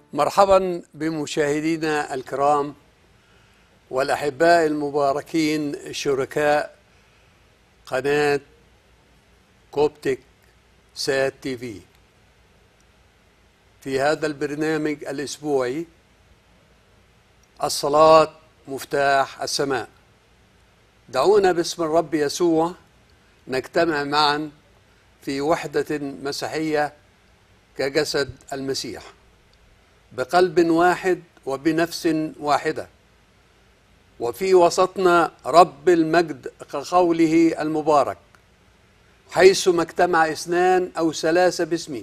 مرحبا بمشاهدينا الكرام والأحباء المباركين شركاء قناة كوبتك سات تي في في هذا البرنامج الأسبوعي الصلاة مفتاح السماء دعونا باسم الرب يسوع نجتمع معا في وحدة مسيحية كجسد المسيح بقلب واحد وبنفس واحدة وفي وسطنا رب المجد كقوله المبارك حيثما اجتمع اثنان أو ثلاثة باسمي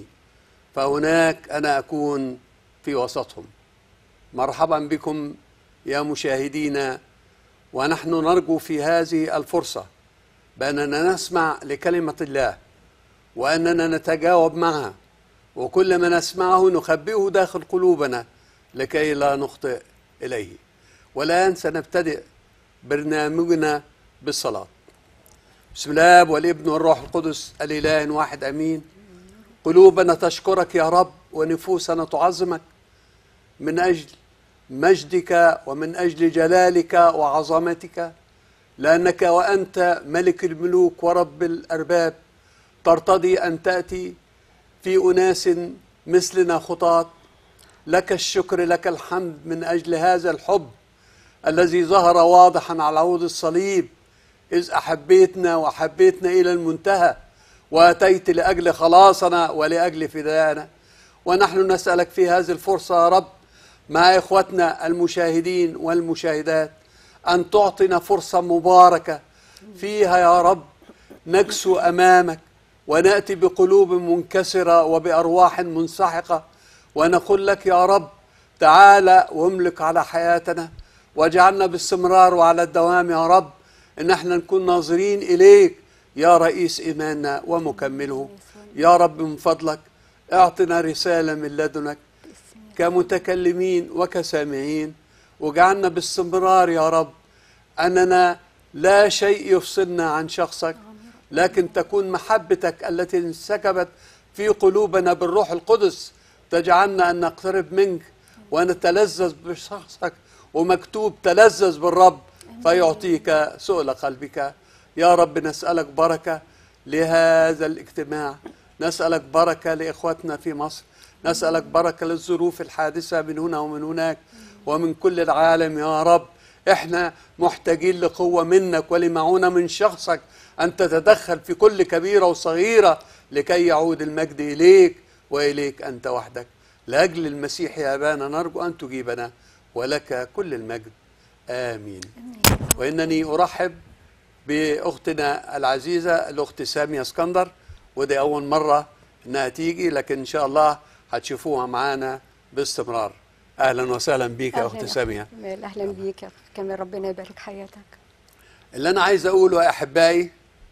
فهناك أنا أكون في وسطهم مرحبا بكم يا مشاهدينا ونحن نرجو في هذه الفرصة بأننا نسمع لكلمة الله وأننا نتجاوب معها وكل ما نسمعه نخبئه داخل قلوبنا لكي لا نخطئ إليه والآن سنبتدئ برنامجنا بالصلاة بسم الله والابن والروح القدس الإله واحد أمين قلوبنا تشكرك يا رب ونفوسنا تعظمك من أجل مجدك ومن أجل جلالك وعظمتك لأنك وأنت ملك الملوك ورب الأرباب ترتضي أن تأتي في أناس مثلنا خطاة لك الشكر لك الحمد من أجل هذا الحب الذي ظهر واضحا على عود الصليب إذ أحبيتنا وحبيتنا إلى المنتهى وأتيت لأجل خلاصنا ولأجل فدانا ونحن نسألك في هذه الفرصة يا رب مع إخوتنا المشاهدين والمشاهدات أن تعطينا فرصة مباركة فيها يا رب نكسو أمامك وناتي بقلوب منكسره وبارواح منسحقه ونقول لك يا رب تعالى واملك على حياتنا واجعلنا باستمرار وعلى الدوام يا رب ان احنا نكون ناظرين اليك يا رئيس ايماننا ومكمله يا رب من فضلك اعطنا رساله من لدنك كمتكلمين وكسامعين واجعلنا باستمرار يا رب اننا لا شيء يفصلنا عن شخصك لكن تكون محبتك التي انسكبت في قلوبنا بالروح القدس تجعلنا ان نقترب منك ونتلذذ بشخصك ومكتوب تلذذ بالرب فيعطيك سؤل قلبك يا رب نسالك بركه لهذا الاجتماع نسالك بركه لاخوتنا في مصر نسالك بركه للظروف الحادثه من هنا ومن هناك ومن كل العالم يا رب احنا محتاجين لقوه منك ولمعونه من شخصك أن تتدخل في كل كبيرة وصغيرة لكي يعود المجد إليك وإليك أنت وحدك لأجل المسيح يا أبانا نرجو أن تجيبنا ولك كل المجد آمين وإنني أرحب بأختنا العزيزة الأخت سامية اسكندر ودي أول مرة إنها تيجي لكن إن شاء الله هتشوفوها معانا باستمرار أهلا وسهلا بيك يا أخت سامية اهلا بيك يا كمان ربنا يبارك حياتك اللي أنا عايز أقوله يا أحبائي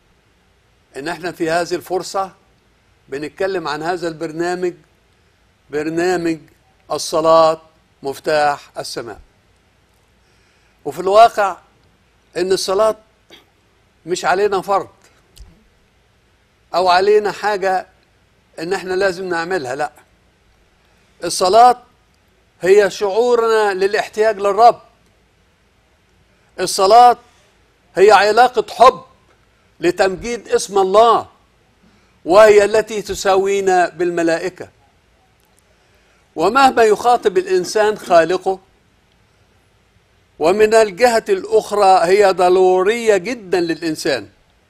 ان احنا في هذه الفرصة بنتكلم عن هذا البرنامج برنامج الصلاة مفتاح السماء وفي الواقع ان الصلاة مش علينا فرض او علينا حاجة ان احنا لازم نعملها لا الصلاة هي شعورنا للاحتياج للرب الصلاة هي علاقة حب لتمجيد اسم الله وهي التي تساوينا بالملائكة ومهما يخاطب الإنسان خالقه ومن الجهة الأخرى هي ضرورية جدا للإنسان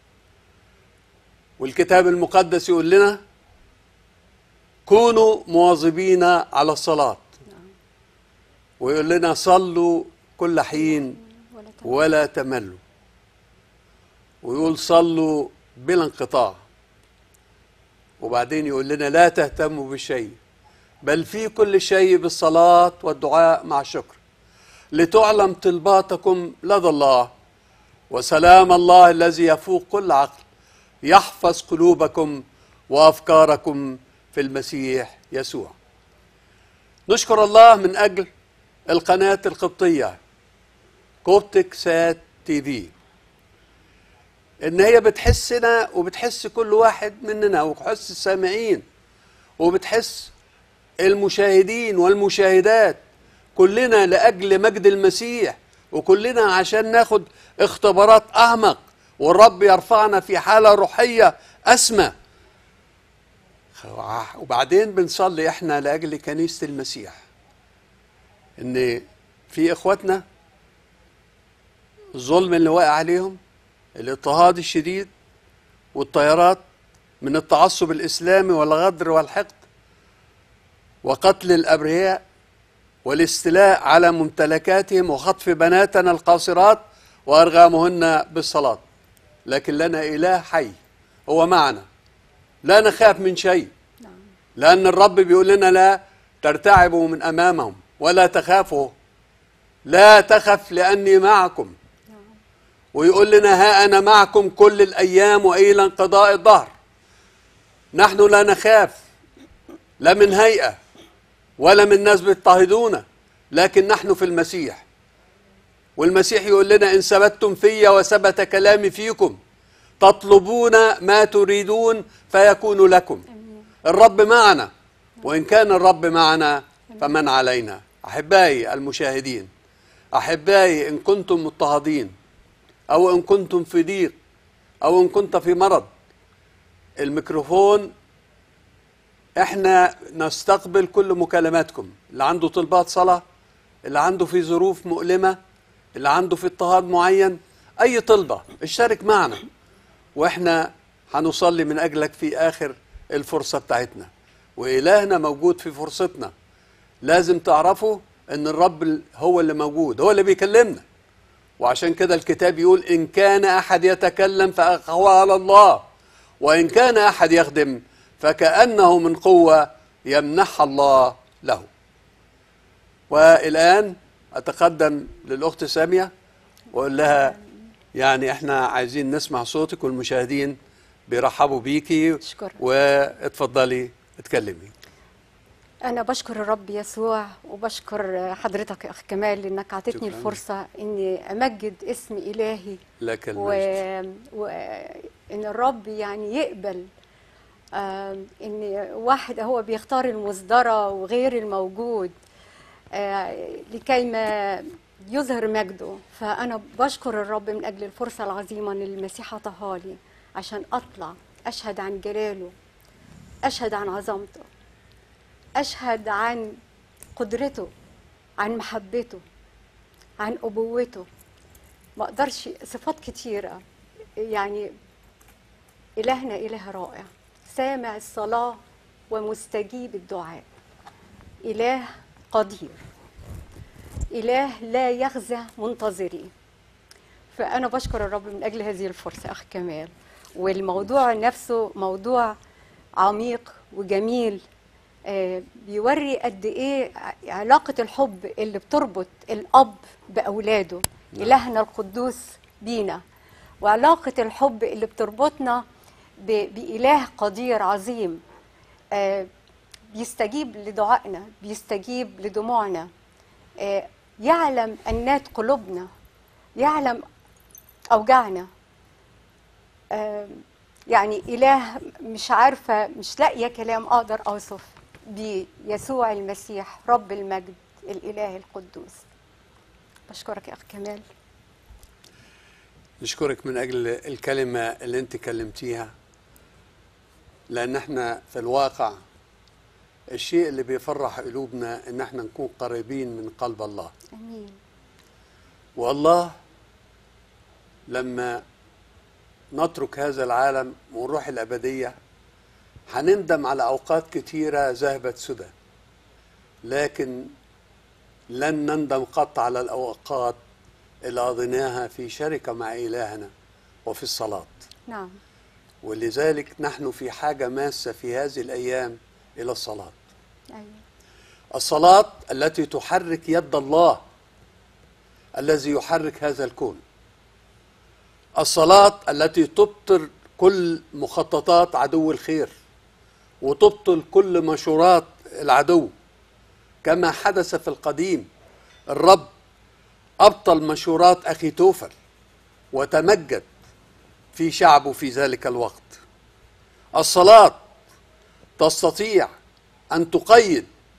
والكتاب المقدس يقول لنا كونوا مواظبين على الصلاة ويقول لنا صلوا كل حين ولا تملوا ويقول صلوا بلا انقطاع وبعدين يقول لنا لا تهتموا بشيء بل في كل شيء بالصلاة والدعاء مع شكر لتعلم طلباتكم لدى الله وسلام الله الذي يفوق كل عقل يحفظ قلوبكم وأفكاركم في المسيح يسوع نشكر الله من أجل القناة القبطية كوبتك سات تي في ان هي بتحسنا وبتحس كل واحد مننا وبتحس السامعين وبتحس المشاهدين والمشاهدات كلنا لاجل مجد المسيح وكلنا عشان ناخد اختبارات اعمق والرب يرفعنا في حاله روحيه اسمى وبعدين بنصلي احنا لاجل كنيسه المسيح ان في اخواتنا الظلم اللي واقع عليهم الاضطهاد الشديد والطيارات من التعصب الاسلامي والغدر والحقد وقتل الابرياء والاستيلاء على ممتلكاتهم وخطف بناتنا القاصرات وارغامهن بالصلاه لكن لنا اله حي هو معنا لا نخاف من شيء لان الرب بيقول لنا لا ترتعبوا من امامهم ولا تخافوا لا تخف لاني معكم ويقول لنا ها انا معكم كل الايام والى انقضاء الظهر نحن لا نخاف لا من هيئه ولا من ناس بيضطهدونا لكن نحن في المسيح والمسيح يقول لنا ان ثبتتم في وثبت كلامي فيكم تطلبون ما تريدون فيكون لكم الرب معنا وان كان الرب معنا فمن علينا احبائي المشاهدين احبائي ان كنتم مضطهدين او ان كنتم في ضيق او ان كنت في مرض الميكروفون احنا نستقبل كل مكالماتكم اللي عنده طلبات صلاة اللي عنده في ظروف مؤلمة اللي عنده في اضطهاد معين اي طلبة اشترك معنا واحنا هنصلي من اجلك في اخر الفرصة بتاعتنا والهنا موجود في فرصتنا لازم تعرفوا ان الرب هو اللي موجود هو اللي بيكلمنا وعشان كده الكتاب يقول ان كان احد يتكلم فهو على الله وان كان احد يخدم فكأنه من قوة يمنحها الله له والآن أتقدم للأخت سامية وأقول لها يعني احنا عايزين نسمع صوتك والمشاهدين بيرحبوا بيكي أشكرك. واتفضلي اتكلمي أنا بشكر الرب يسوع وبشكر حضرتك يا أخ كمال لأنك أعطيتني شكراً. الفرصة إني أمجد اسم إلهي لك و... المجد وإن الرب يعني يقبل آم، إن واحد هو بيختار المصدرة وغير الموجود آه، لكي ما يظهر مجده فأنا بشكر الرب من أجل الفرصة العظيمة اللي المسيح عطاها لي عشان أطلع أشهد عن جلاله أشهد عن عظمته أشهد عن قدرته عن محبته عن أبوته ما أقدرش صفات كتيرة يعني إلهنا إله رائع سامع الصلاة ومستجيب الدعاء إله قدير إله لا يخزى منتظري فأنا بشكر الرب من أجل هذه الفرصة أخ كمال والموضوع نفسه موضوع عميق وجميل آه، بيوري قد إيه ع- علاقة الحب اللي بتربط الأب بأولاده إلهنا القدوس بينا وعلاقة الحب اللي بتربطنا ب- بإله قدير عظيم آه، بيستجيب لدعائنا بيستجيب لدموعنا آه، يعلم أنات قلوبنا يعلم أوجاعنا آه، يعني إله مش عارفة مش لاقية كلام أقدر أوصف بيسوع المسيح رب المجد الإله القدوس بشكرك يا أخ كمال نشكرك من أجل الكلمة اللي أنت كلمتيها لأن احنا في الواقع الشيء اللي بيفرح قلوبنا إن احنا نكون قريبين من قلب الله أمين والله لما نترك هذا العالم ونروح الأبدية هنندم على أوقات كتيرة ذهبت سدى لكن لن نندم قط على الأوقات اللي قضيناها في شركة مع إلهنا وفي الصلاة نعم ولذلك نحن في حاجة ماسة في هذه الأيام إلى الصلاة أيوة الصلاة التي تحرك يد الله الذي يحرك هذا الكون الصلاة التي تبطل كل مخططات عدو الخير وتبطل كل مشورات العدو كما حدث في القديم الرب أبطل مشورات أخي توفل وتمجد في شعبه في ذلك الوقت الصلاة تستطيع أن تقيد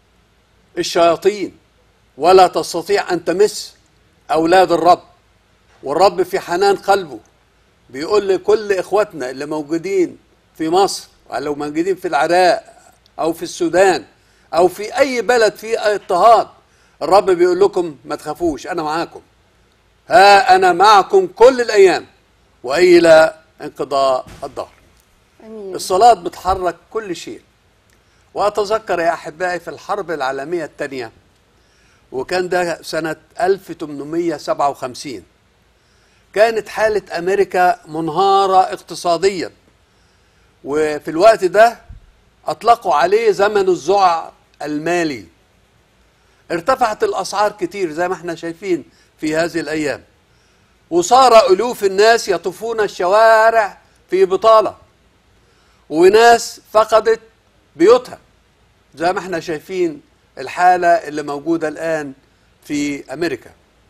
الشياطين ولا تستطيع ان تمس اولاد الرب والرب في حنان قلبه بيقول لكل اخواتنا اللي موجودين في مصر او موجودين في العراق او في السودان او في اي بلد فيه اضطهاد الرب بيقول لكم ما تخافوش انا معاكم ها انا معكم كل الايام والى انقضاء الظهر امين الصلاة بتحرك كل شيء وأتذكر يا أحبائي في الحرب العالمية الثانية وكان ده سنة 1857 كانت حالة أمريكا منهارة اقتصاديا وفي الوقت ده أطلقوا عليه زمن الذعر المالي ارتفعت الأسعار كتير زي ما احنا شايفين في هذه الأيام وصار ألوف الناس يطوفون الشوارع في بطالة وناس فقدت بيوتها زي ما احنا شايفين الحالة اللي موجودة الآن في أمريكا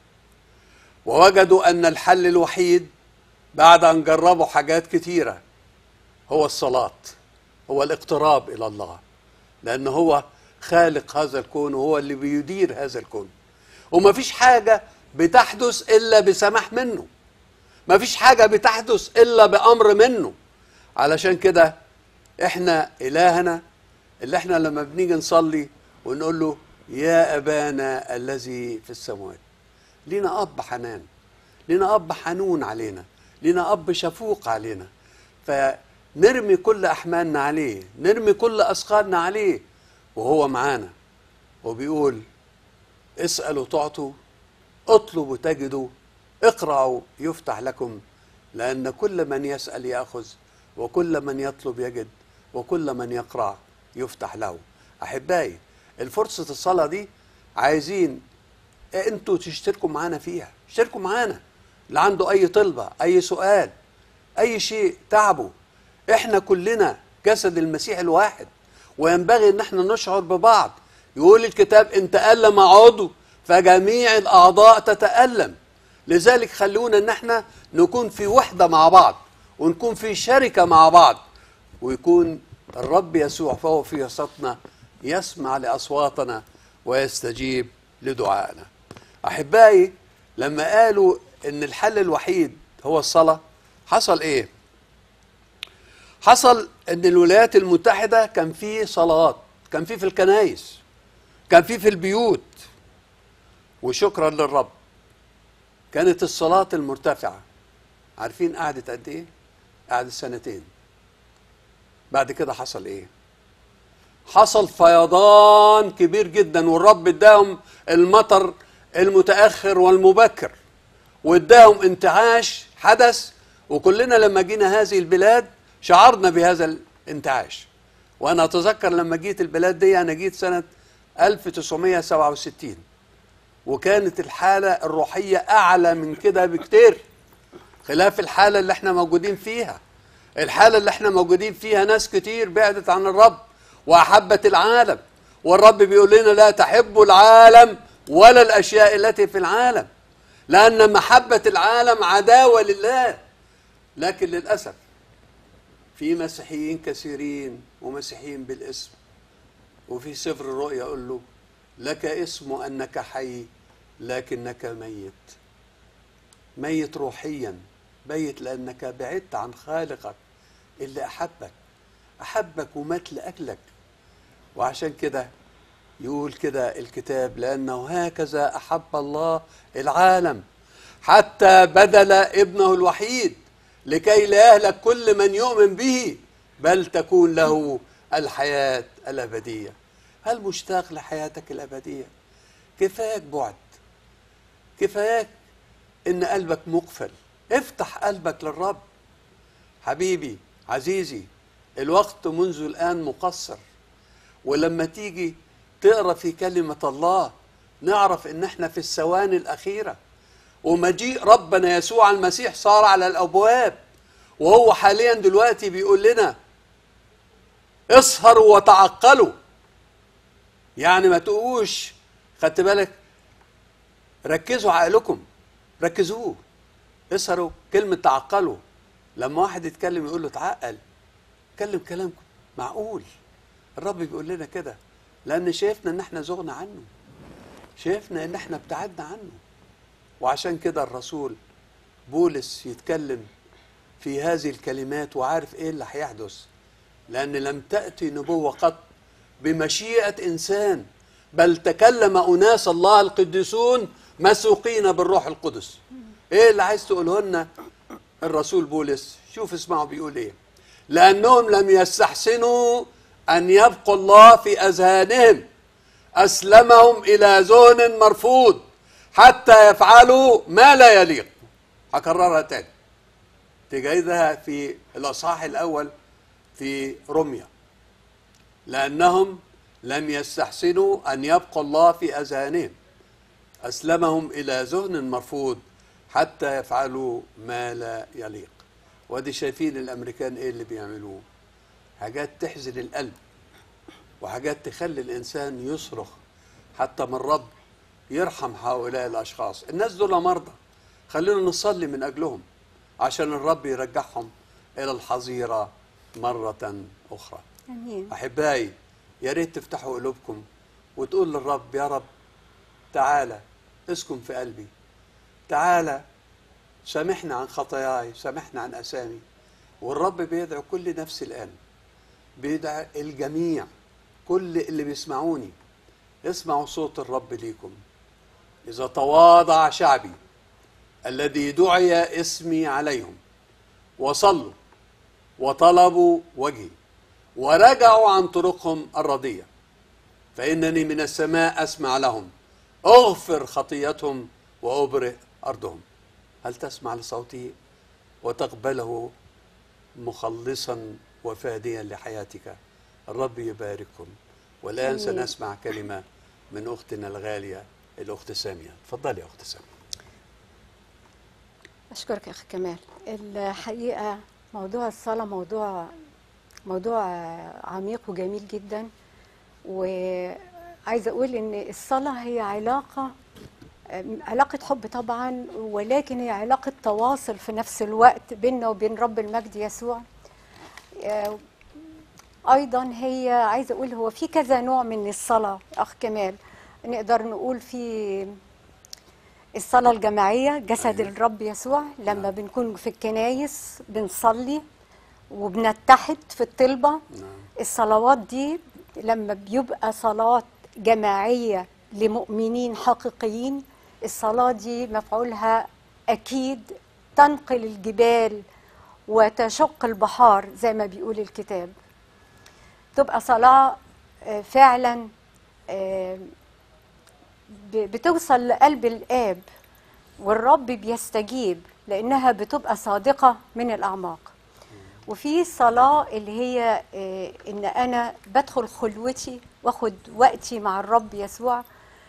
ووجدوا أن الحل الوحيد بعد أن جربوا حاجات كتيرة هو الصلاة هو الاقتراب إلى الله لأن هو خالق هذا الكون وهو اللي بيدير هذا الكون وما فيش حاجة بتحدث إلا بسماح منه ما فيش حاجة بتحدث إلا بأمر منه علشان كده احنا إلهنا اللي احنا لما بنيجي نصلي ونقول له يا أبانا الذي في السماوات لينا أب حنان لينا أب حنون علينا لينا أب شفوق علينا فنرمي كل أحمالنا عليه نرمي كل أثقالنا عليه وهو معانا وبيقول اسألوا تعطوا اطلبوا تجدوا اقرأوا يفتح لكم لأن كل من يسأل يأخذ وكل من يطلب يجد وكل من يقرأ يفتح له أحبائي الفرصة الصلاة دي عايزين انتوا تشتركوا معانا فيها اشتركوا معانا اللي عنده اي طلبة اي سؤال اي شيء تعبه احنا كلنا جسد المسيح الواحد وينبغي ان احنا نشعر ببعض يقول الكتاب ان تألم عضو فجميع الاعضاء تتألم لذلك خلونا ان احنا نكون في وحدة مع بعض ونكون في شركة مع بعض ويكون الرب يسوع فهو في وسطنا يسمع لأصواتنا ويستجيب لدعائنا أحبائي لما قالوا إن الحل الوحيد هو الصلاة حصل إيه؟ حصل إن الولايات المتحدة كان في صلوات كان في في الكنايس كان في في البيوت وشكرا للرب كانت الصلاة المرتفعة عارفين قعدت قد إيه؟ قعدت سنتين بعد كده حصل إيه؟ حصل فيضان كبير جدا والرب اداهم المطر المتاخر والمبكر واداهم انتعاش حدث وكلنا لما جينا هذه البلاد شعرنا بهذا الانتعاش وانا اتذكر لما جيت البلاد دي انا جيت سنه 1967 وكانت الحاله الروحيه اعلى من كده بكتير خلاف الحاله اللي احنا موجودين فيها الحاله اللي احنا موجودين فيها ناس كتير بعدت عن الرب واحبت العالم والرب بيقول لنا لا تحبوا العالم ولا الاشياء التي في العالم لان محبه العالم عداوه لله لكن للاسف في مسيحيين كثيرين ومسيحيين بالاسم وفي سفر الرؤيا يقول له لك اسم انك حي لكنك ميت ميت روحيا ميت لانك بعدت عن خالقك اللي احبك احبك ومات لاجلك وعشان كده يقول كده الكتاب لأنه هكذا أحب الله العالم حتى بدل ابنه الوحيد لكي لا يهلك كل من يؤمن به بل تكون له الحياة الأبدية هل مشتاق لحياتك الأبدية كفاياك بعد كفاياك إن قلبك مقفل افتح قلبك للرب حبيبي عزيزي الوقت منذ الآن مقصر ولما تيجي تقرا في كلمة الله نعرف ان احنا في الثواني الأخيرة ومجيء ربنا يسوع المسيح صار على الأبواب وهو حاليا دلوقتي بيقول لنا اسهروا وتعقلوا يعني ما تقوش خدت بالك ركزوا عقلكم ركزوه اسهروا كلمة تعقلوا لما واحد يتكلم يقول له تعقل اتكلم كلام معقول الرب بيقول لنا كده لان شايفنا ان احنا زغنا عنه شايفنا ان احنا ابتعدنا عنه وعشان كده الرسول بولس يتكلم في هذه الكلمات وعارف ايه اللي هيحدث لان لم تاتي نبوه قط بمشيئه انسان بل تكلم اناس الله القديسون مسوقين بالروح القدس ايه اللي عايز تقوله لنا الرسول بولس شوف اسمعوا بيقول ايه لانهم لم يستحسنوا ان يبقوا الله في اذهانهم اسلمهم الى ذهن مرفوض حتى يفعلوا ما لا يليق هكررها تاني تجدها في الاصحاح الاول في رميه لانهم لم يستحسنوا ان يبقوا الله في اذهانهم اسلمهم الى ذهن مرفوض حتى يفعلوا ما لا يليق وادي شايفين الامريكان ايه اللي بيعملوه حاجات تحزن القلب وحاجات تخلي الانسان يصرخ حتى من رب يرحم هؤلاء الاشخاص الناس دول مرضى خلينا نصلي من اجلهم عشان الرب يرجعهم الى الحظيره مره اخرى امين احبائي يا ريت تفتحوا قلوبكم وتقول للرب يا رب تعالى اسكن في قلبي تعالى سامحنا عن خطاياي سامحنا عن اسامي والرب بيدعو كل نفس الان بيدعو الجميع كل اللي بيسمعوني اسمعوا صوت الرب ليكم اذا تواضع شعبي الذي دعي اسمي عليهم وصلوا وطلبوا وجهي ورجعوا عن طرقهم الردية فإنني من السماء أسمع لهم أغفر خطيتهم وأبرئ أرضهم هل تسمع لصوتي وتقبله مخلصا وفاديا لحياتك الرب يبارككم والآن آمين. سنسمع كلمة من أختنا الغالية الأخت سامية تفضلي يا أخت سامية أشكرك يا أخي كمال الحقيقة موضوع الصلاة موضوع موضوع عميق وجميل جدا وعايزة أقول إن الصلاة هي علاقة علاقة حب طبعا ولكن هي علاقة تواصل في نفس الوقت بيننا وبين رب المجد يسوع آه، أيضا هي عايزة أقول هو في كذا نوع من الصلاة أخ كمال نقدر نقول في الصلاة الجماعية جسد أيوة. الرب يسوع لما نعم. بنكون في الكنايس بنصلي وبنتحد في الطلبة نعم الصلوات دي لما بيبقى صلاة جماعية لمؤمنين حقيقيين الصلاة دي مفعولها أكيد تنقل الجبال وتشق البحار زي ما بيقول الكتاب تبقى صلاة آه، فعلا آه، ب- بتوصل لقلب الآب والرب بيستجيب لأنها بتبقى صادقة من الأعماق وفي صلاة اللي هي آه، إن أنا بدخل خلوتي واخد وقتي مع الرب يسوع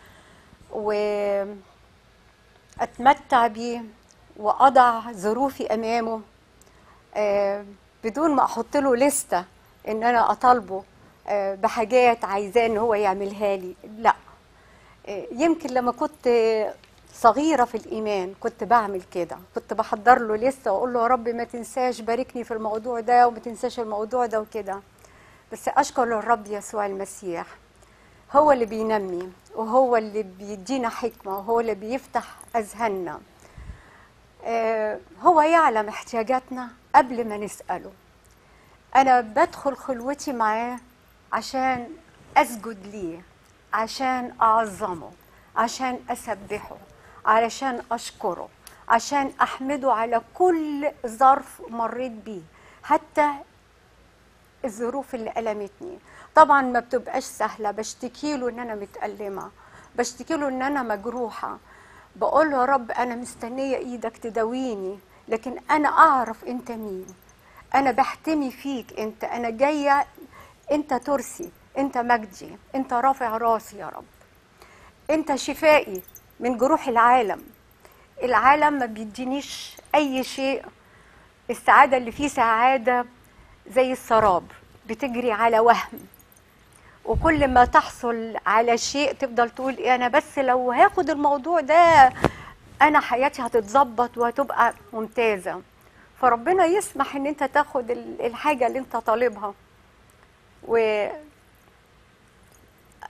وأتمتع بيه وأضع ظروفي أمامه آه، بدون ما أحط له لستة إن أنا أطالبه آه، بحاجات عايزاه إن هو يعملها لي لا آه، يمكن لما كنت صغيرة في الإيمان كنت بعمل كده كنت بحضر له لسه وأقول له يا رب ما تنساش باركني في الموضوع ده وما تنساش الموضوع ده وكده بس أشكر للرب يسوع المسيح هو اللي بينمي وهو اللي بيدينا حكمة وهو اللي بيفتح أذهاننا آه، هو يعلم احتياجاتنا قبل ما نسأله أنا بدخل خلوتي معاه عشان أسجد ليه عشان أعظمه عشان أسبحه علشان أشكره عشان أحمده على كل ظرف مريت بيه حتى الظروف اللي ألمتني طبعا ما بتبقاش سهلة بشتكي له إن أنا متألمة بشتكي له إن أنا مجروحة بقول له يا رب أنا مستنية إيدك تداويني لكن أنا أعرف أنت مين أنا بحتمي فيك أنت أنا جاية أنت ترسي أنت مجدي أنت رافع راسي يا رب أنت شفائي من جروح العالم العالم ما بيدينيش أي شيء السعادة اللي فيه سعادة زي السراب بتجري على وهم وكل ما تحصل على شيء تفضل تقول إيه انا بس لو هاخد الموضوع ده انا حياتي هتتظبط وهتبقى ممتازه فربنا يسمح ان انت تاخد ال- الحاجه اللي انت طالبها و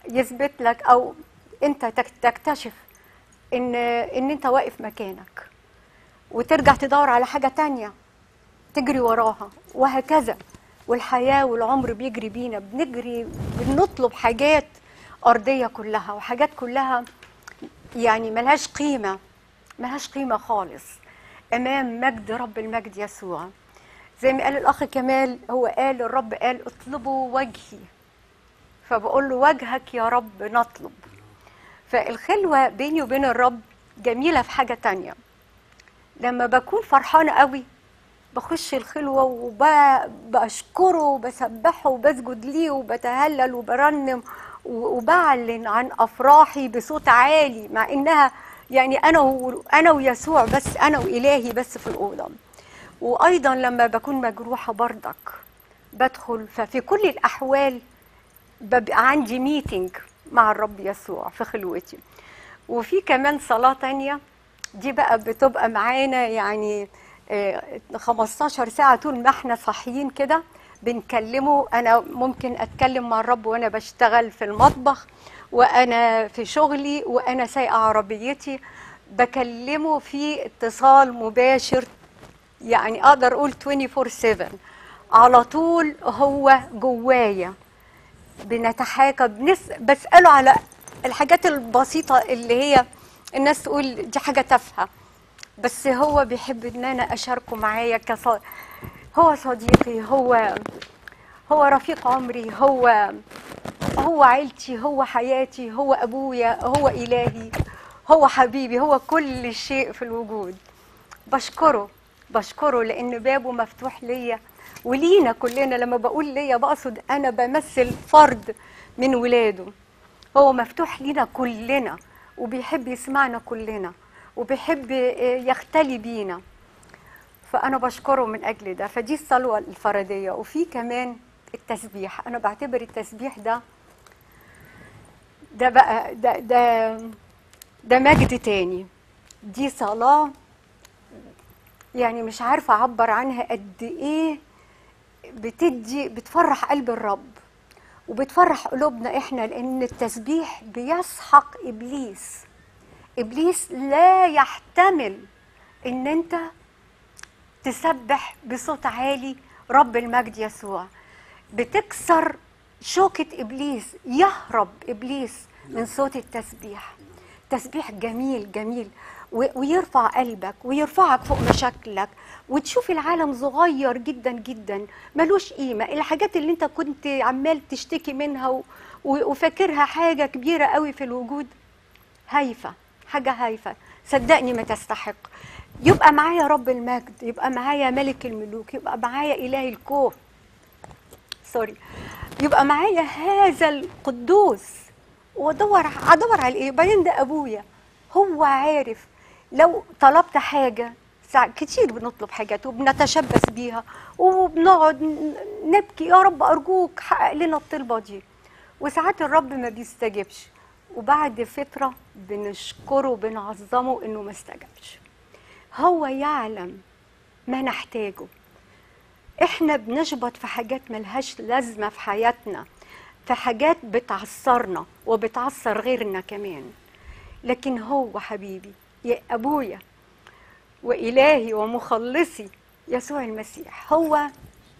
يثبت لك او انت تك- تكتشف ان ان انت واقف مكانك وترجع تدور على حاجه تانية تجري وراها وهكذا والحياه والعمر بيجري بينا بنجري بنطلب حاجات ارضيه كلها وحاجات كلها يعني ملهاش قيمه ملهاش قيمه خالص امام مجد رب المجد يسوع زي ما قال الاخ كمال هو قال الرب قال اطلبوا وجهي فبقول له وجهك يا رب نطلب فالخلوة بيني وبين الرب جميلة في حاجة تانية لما بكون فرحانة قوي بخش الخلوة وبشكره وبسبحه وبسجد ليه وبتهلل وبرنم و- وبعلن عن أفراحي بصوت عالي مع إنها يعني أنا و- أنا ويسوع بس أنا وإلهي بس في الأوضة وأيضا لما بكون مجروحة برضك بدخل ففي كل الأحوال ببقى عندي ميتنج مع الرب يسوع في خلوتي وفي كمان صلاة تانية دي بقى بتبقى معانا يعني آه، 15 ساعة طول ما احنا صاحيين كده بنكلمه أنا ممكن أتكلم مع الرب وأنا بشتغل في المطبخ وأنا في شغلي وأنا سايقة عربيتي بكلمه في اتصال مباشر يعني أقدر أقول 24/7 على طول هو جوايا بنتحاكى بنس بسأله على الحاجات البسيطة اللي هي الناس تقول دي حاجة تافهة بس هو بيحب ان انا اشاركه معايا كص... هو صديقي هو هو رفيق عمري هو هو عيلتي هو حياتي هو ابويا هو الهي هو حبيبي هو كل شيء في الوجود بشكره بشكره لان بابه مفتوح ليا ولينا كلنا لما بقول ليا بقصد انا بمثل فرد من ولاده هو مفتوح لينا كلنا وبيحب يسمعنا كلنا وبيحب يختلي بينا فانا بشكره من اجل ده فدي الصلوه الفرديه وفي كمان التسبيح انا بعتبر التسبيح ده ده بقى ده ده ده مجد تاني دي صلاه يعني مش عارفه اعبر عنها قد ايه بتدي بتفرح قلب الرب وبتفرح قلوبنا احنا لان التسبيح بيسحق ابليس ابليس لا يحتمل ان انت تسبح بصوت عالي رب المجد يسوع بتكسر شوكة ابليس يهرب ابليس من صوت التسبيح تسبيح جميل جميل و- ويرفع قلبك ويرفعك فوق مشاكلك وتشوف العالم صغير جدا جدا ملوش قيمة الحاجات اللي انت كنت عمال تشتكي منها و- و- وفاكرها حاجة كبيرة قوي في الوجود هايفة حاجة هايفة صدقني ما تستحق يبقى معايا رب المجد يبقى معايا ملك الملوك يبقى معايا إله الكون سوري يبقى معايا هذا القدوس وادور ادور على ايه بعدين ده ابويا هو عارف لو طلبت حاجه ساعات كتير بنطلب حاجات وبنتشبث بيها وبنقعد ن- نبكي يا رب ارجوك حقق لنا الطلبه دي وساعات الرب ما بيستجبش وبعد فتره بنشكره بنعظمه انه ما استجابش هو يعلم ما نحتاجه احنا بنشبط في حاجات ملهاش لازمه في حياتنا في حاجات بتعصرنا وبتعصر غيرنا كمان لكن هو حبيبي يا ابويا والهي ومخلصي يسوع المسيح هو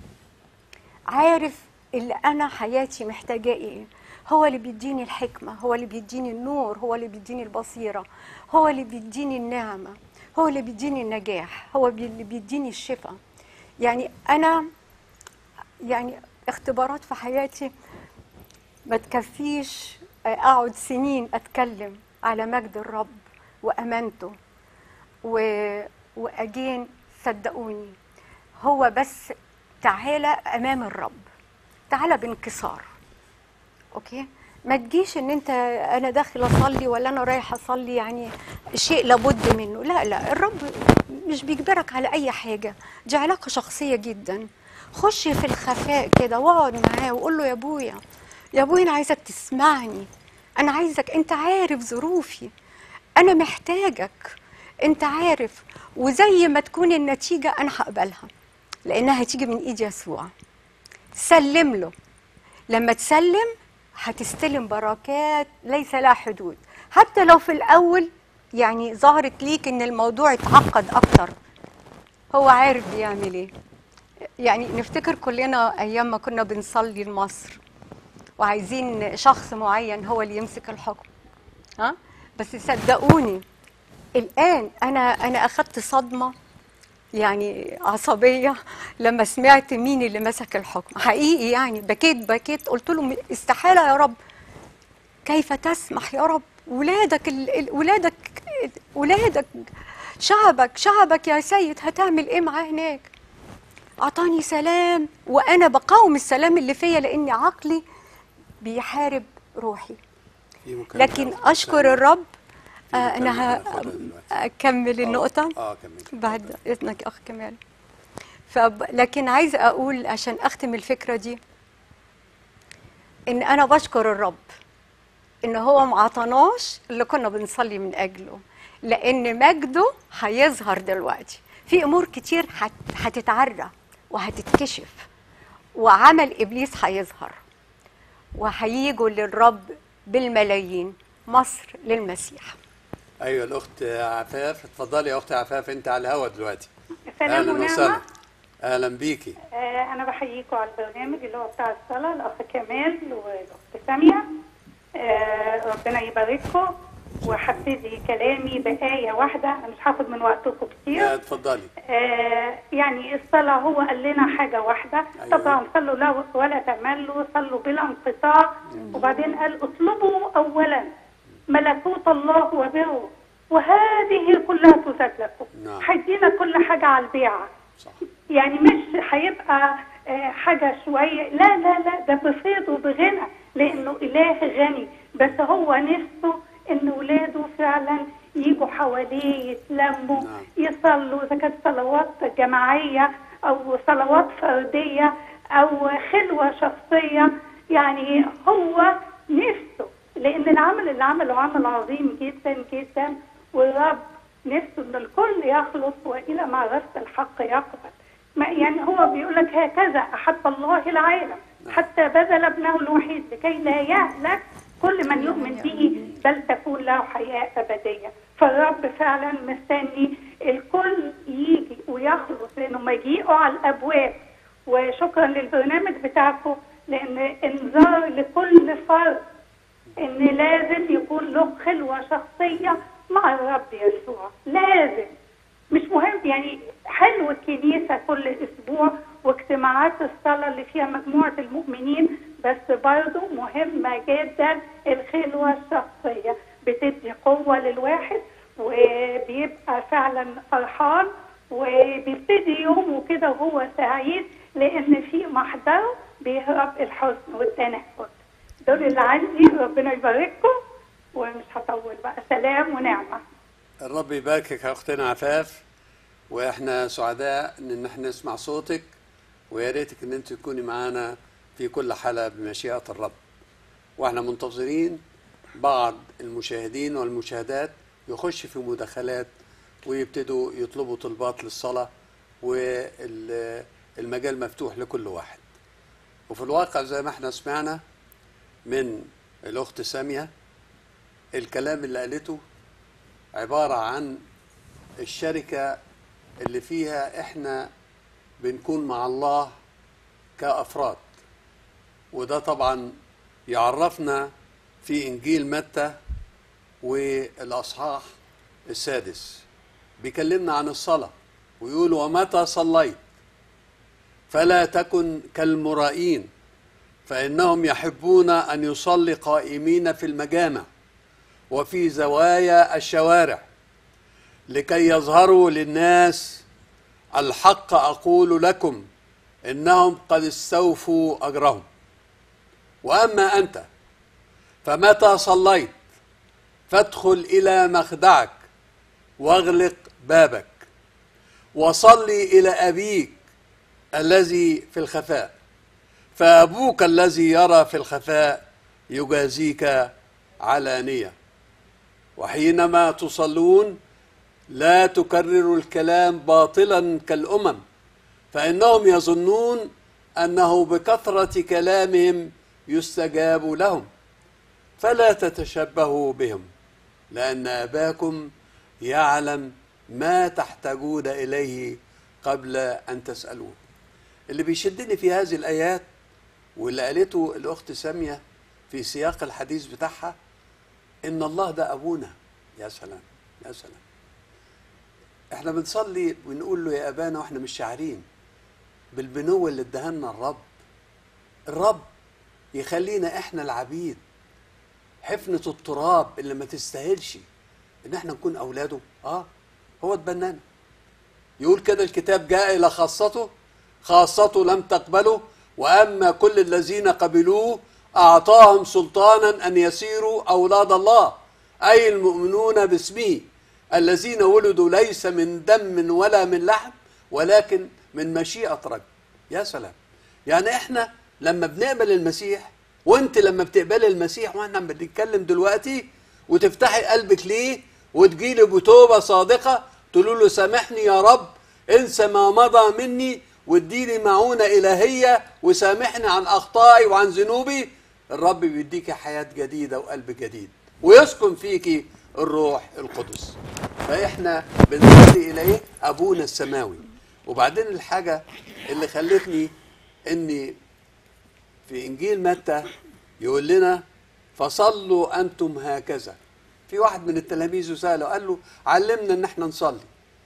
عارف اللي انا حياتي محتاجاه ايه هو اللي بيديني الحكمه هو اللي بيديني النور هو اللي بيديني البصيره هو اللي بيديني النعمه هو اللي بيديني النجاح هو بي- اللي بيديني الشفاء يعني انا يعني اختبارات في حياتي ما تكفيش اقعد سنين اتكلم على مجد الرب وامانته و... واجين صدقوني هو بس تعالى امام الرب تعالى بانكسار اوكي ما تجيش ان انت انا داخل اصلي ولا انا رايح اصلي يعني شيء لابد منه لا لا الرب مش بيجبرك على اي حاجه دي علاقه شخصيه جدا خش في الخفاء كده واقعد معاه وقول له يا ابويا يا ابويا انا عايزك تسمعني انا عايزك انت عارف ظروفي انا محتاجك انت عارف وزي ما تكون النتيجه انا هقبلها لانها هتيجي من ايد يسوع سلم له لما تسلم هتستلم بركات ليس لها حدود حتى لو في الأول يعني ظهرت ليك إن الموضوع اتعقد أكتر هو عارف بيعمل إيه يعني نفتكر كلنا أيام ما كنا بنصلي لمصر وعايزين شخص معين هو اللي يمسك الحكم ها بس صدقوني الآن أنا أنا أخدت صدمة يعني عصبية لما سمعت مين اللي مسك الحكم حقيقي يعني بكيت بكيت قلت له استحالة يا رب كيف تسمح يا رب ولادك ال- ال- ولادك ولادك شعبك شعبك يا سيد هتعمل ايه معاه هناك اعطاني سلام وانا بقاوم السلام اللي فيا لان عقلي بيحارب روحي في مكالمة لكن أخت اشكر سامية. الرب في آه، مكالمة انا ه- هناخدها دلوقتي. اكمل النقطه اه كمل بعد اذنك اخ كمال فب... لكن عايزه اقول عشان اختم الفكره دي ان انا بشكر الرب ان هو ما عطاناش اللي كنا بنصلي من اجله لان مجده هيظهر دلوقتي في امور كتير هت... هتتعرى وهتتكشف وعمل ابليس هيظهر وهيجوا للرب بالملايين مصر للمسيح ايوه الاخت عفاف اتفضلي يا اخت عفاف انت على الهوا دلوقتي سلام اهلا وسهلا ونعمة اهلا بيكي آه أنا بحييكم على البرنامج اللي هو بتاع الصلاة الأخ كمال والأخت سامية آه ربنا يبارككم وهبتدي كلامي بآية واحدة أنا مش هاخد من وقتكم آه، كتير اتفضلي آه يعني الصلاة هو قال لنا حاجة واحدة أيوة. طبعا صلوا لا ولا تملوا صلوا بلا انقطاع وبعدين قال اطلبوا أولا ملكوت الله وبره وهذه كلها تزاد لكم نعم. هيدينا كل حاجة على البيعة صح يعني مش هيبقى آه، حاجة شوية لا لا لا ده بفيض وبغنى لأنه إله غني بس هو نفسه إن ولاده فعلا يجوا حواليه يتلموا نعم. يصلوا إذا كانت صلوات جماعية أو صلوات فردية أو خلوة شخصية يعني هو نفسه لأن العمل اللي عمله عمل عظيم جدا جدا والرب نفسه ان الكل يخلص والى معرفه الحق يقبل ما يعني هو بيقول لك هكذا احب الله العالم حتى بذل ابنه الوحيد لكي لا يهلك كل من يؤمن به بل تكون له حياه ابديه فالرب فعلا مستني الكل يجي ويخلص لانه مجيئه على الابواب وشكرا للبرنامج بتاعكم لان انذار لكل فرد ان لازم يكون له خلوه شخصيه مع الرب يسوع لازم مش مهم يعني حلو الكنيسه كل اسبوع واجتماعات الصلاه اللي فيها مجموعه المؤمنين بس برضه مهمه جدا الخلوه الشخصيه بتدي قوه للواحد وبيبقى فعلا فرحان وبيبتدي يومه كده وهو سعيد لان في محضره بيهرب الحزن والتنهد دول اللي عندي ربنا يبارككم ومش هطول بقى سلام ونعمه الرب يباركك يا اختنا عفاف واحنا سعداء ان احنا نسمع صوتك ويا ريتك ان انت تكوني معانا في كل حلقه بمشيئه الرب واحنا منتظرين بعض المشاهدين والمشاهدات يخش في مداخلات ويبتدوا يطلبوا طلبات للصلاه والمجال مفتوح لكل واحد وفي الواقع زي ما احنا سمعنا من الاخت ساميه الكلام اللي قالته عبارة عن الشركة اللي فيها احنا بنكون مع الله كأفراد وده طبعا يعرفنا في إنجيل متى والأصحاح السادس بيكلمنا عن الصلاة ويقول ومتى صليت فلا تكن كالمرائين فإنهم يحبون أن يصلي قائمين في المجامع وفي زوايا الشوارع لكي يظهروا للناس الحق اقول لكم انهم قد استوفوا اجرهم واما انت فمتى صليت فادخل الى مخدعك واغلق بابك وصلي الى ابيك الذي في الخفاء فابوك الذي يرى في الخفاء يجازيك علانيه وحينما تصلون لا تكرروا الكلام باطلا كالامم فانهم يظنون انه بكثره كلامهم يستجاب لهم فلا تتشبهوا بهم لأن أباكم يعلم ما تحتاجون إليه قبل أن تسألوه اللي بيشدني في هذه الآيات واللي قالته الأخت سامية في سياق الحديث بتاعها إن الله ده أبونا يا سلام يا سلام احنا بنصلي ونقول له يا أبانا واحنا مش شاعرين بالبنوة اللي ادهنا الرب الرب يخلينا احنا العبيد حفنة التراب اللي ما تستاهلش ان احنا نكون اولاده اه هو اتبنانا يقول كده الكتاب جاء الى خاصته خاصته لم تقبله واما كل الذين قبلوه اعطاهم سلطانا ان يسيروا اولاد الله اي المؤمنون باسمه الذين ولدوا ليس من دم ولا من لحم ولكن من مشيئه رجل يا سلام يعني احنا لما بنقبل المسيح وانت لما بتقبلي المسيح واحنا بنتكلم دلوقتي وتفتحي قلبك ليه وتجيلي بتوبه صادقه تقول له سامحني يا رب انسى ما مضى مني واديني معونه الهيه وسامحني عن اخطائي وعن ذنوبي الرب بيديكي حياه جديده وقلب جديد ويسكن فيكي الروح القدس فاحنا بنصلي اليه ابونا السماوي وبعدين الحاجه اللي خلتني اني في انجيل متى يقول لنا فصلوا انتم هكذا في واحد من التلاميذ ساله قال له علمنا ان احنا نصلي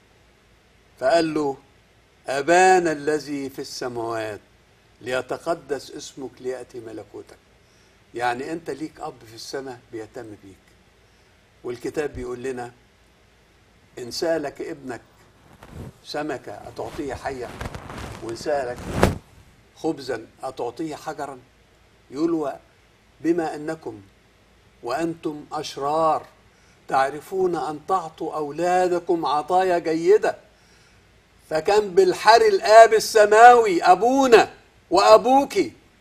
فقال له ابانا الذي في السماوات ليتقدس اسمك لياتي ملكوتك يعني انت ليك اب في السماء بيهتم بيك والكتاب بيقول لنا ان سالك ابنك سمكه اتعطيه حيه وان سالك خبزا أتعطيه حجرا يقول بما أنكم وأنتم أشرار تعرفون أن تعطوا أولادكم عطايا جيدة فكان بالحر الآب السماوي أبونا وأبوك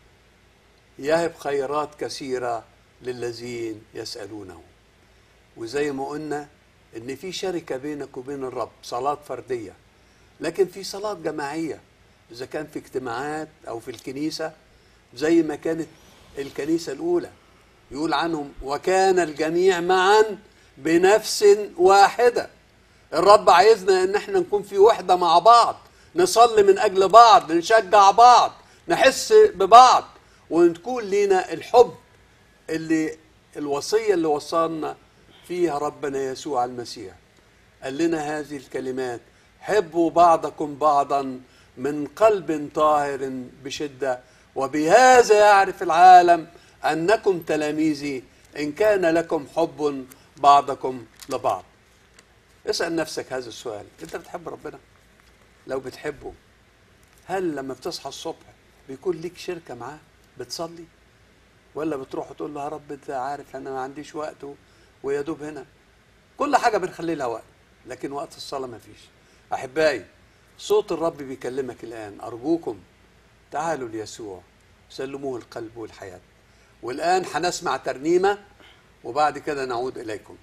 يهب خيرات كثيرة للذين يسألونه وزي ما قلنا إن في شركة بينك وبين الرب صلاة فردية لكن في صلاة جماعية إذا كان في اجتماعات أو في الكنيسة زي ما كانت الكنيسة الأولى يقول عنهم وكان الجميع معا بنفس واحدة الرب عايزنا ان احنا نكون في وحدة مع بعض نصلي من اجل بعض نشجع بعض نحس ببعض ونكون لينا الحب اللي الوصية اللي وصلنا فيها ربنا يسوع المسيح قال لنا هذه الكلمات حبوا بعضكم بعضا من قلب طاهر بشدة وبهذا يعرف العالم أنكم تلاميذي إن كان لكم حب بعضكم لبعض اسأل نفسك هذا السؤال أنت بتحب ربنا لو بتحبه هل لما بتصحى الصبح بيكون ليك شركة معاه بتصلي ولا بتروح تقول له يا رب انت عارف انا ما عنديش وقت ويا دوب هنا كل حاجه بنخلي لها وقت لكن وقت الصلاه ما فيش احبائي صوت الرب بيكلمك الان ارجوكم تعالوا ليسوع سلموه القلب والحياه والان هنسمع ترنيمه وبعد كده نعود اليكم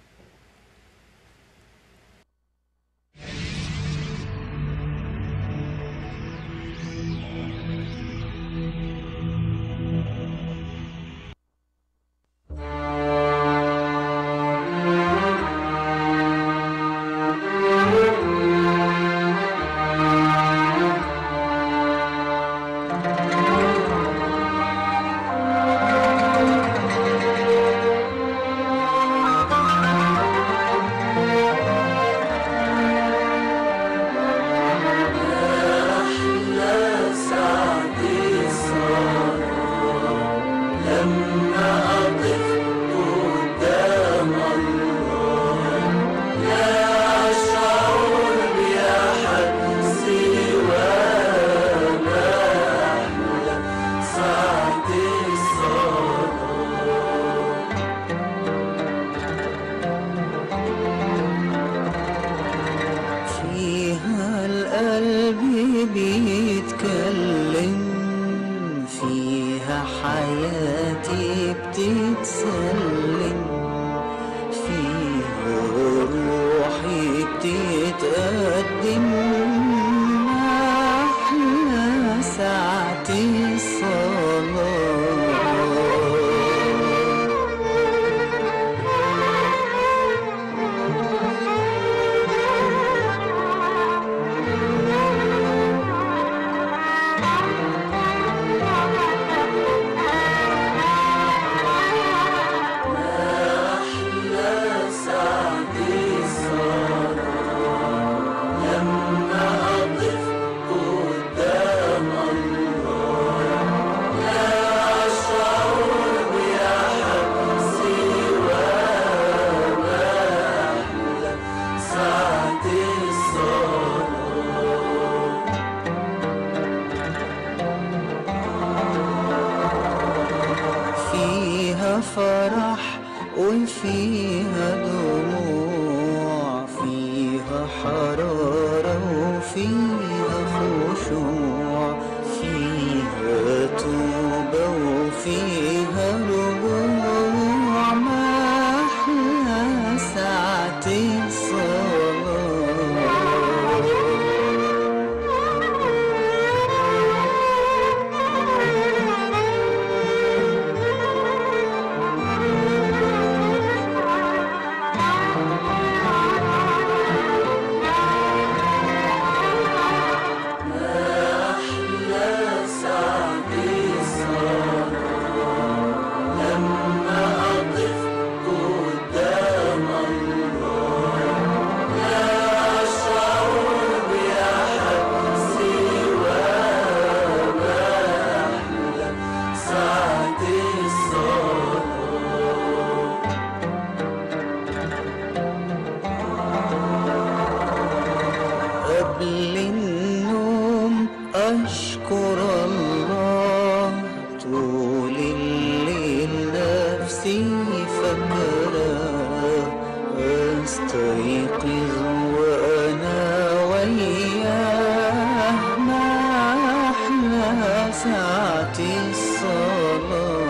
Thank فيها دموع فيها حرارة وفيها خشوع فيها توبة وفيها رجوع ما أحلى ساعة الصلاة قبل النوم أشكر الله طول الليل نفسي فكرة أستيقظ وأنا وياه ما أحلى ساعة الصلاة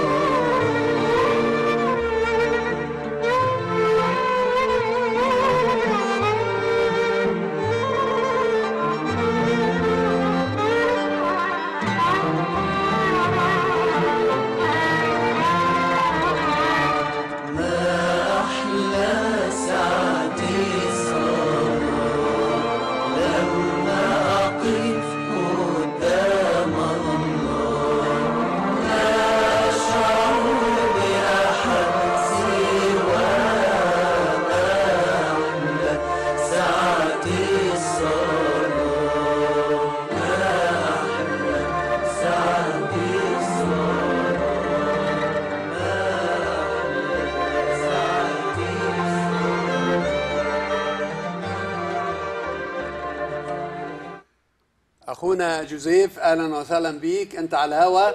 اخونا جوزيف اهلا وسهلا بيك انت على الهوا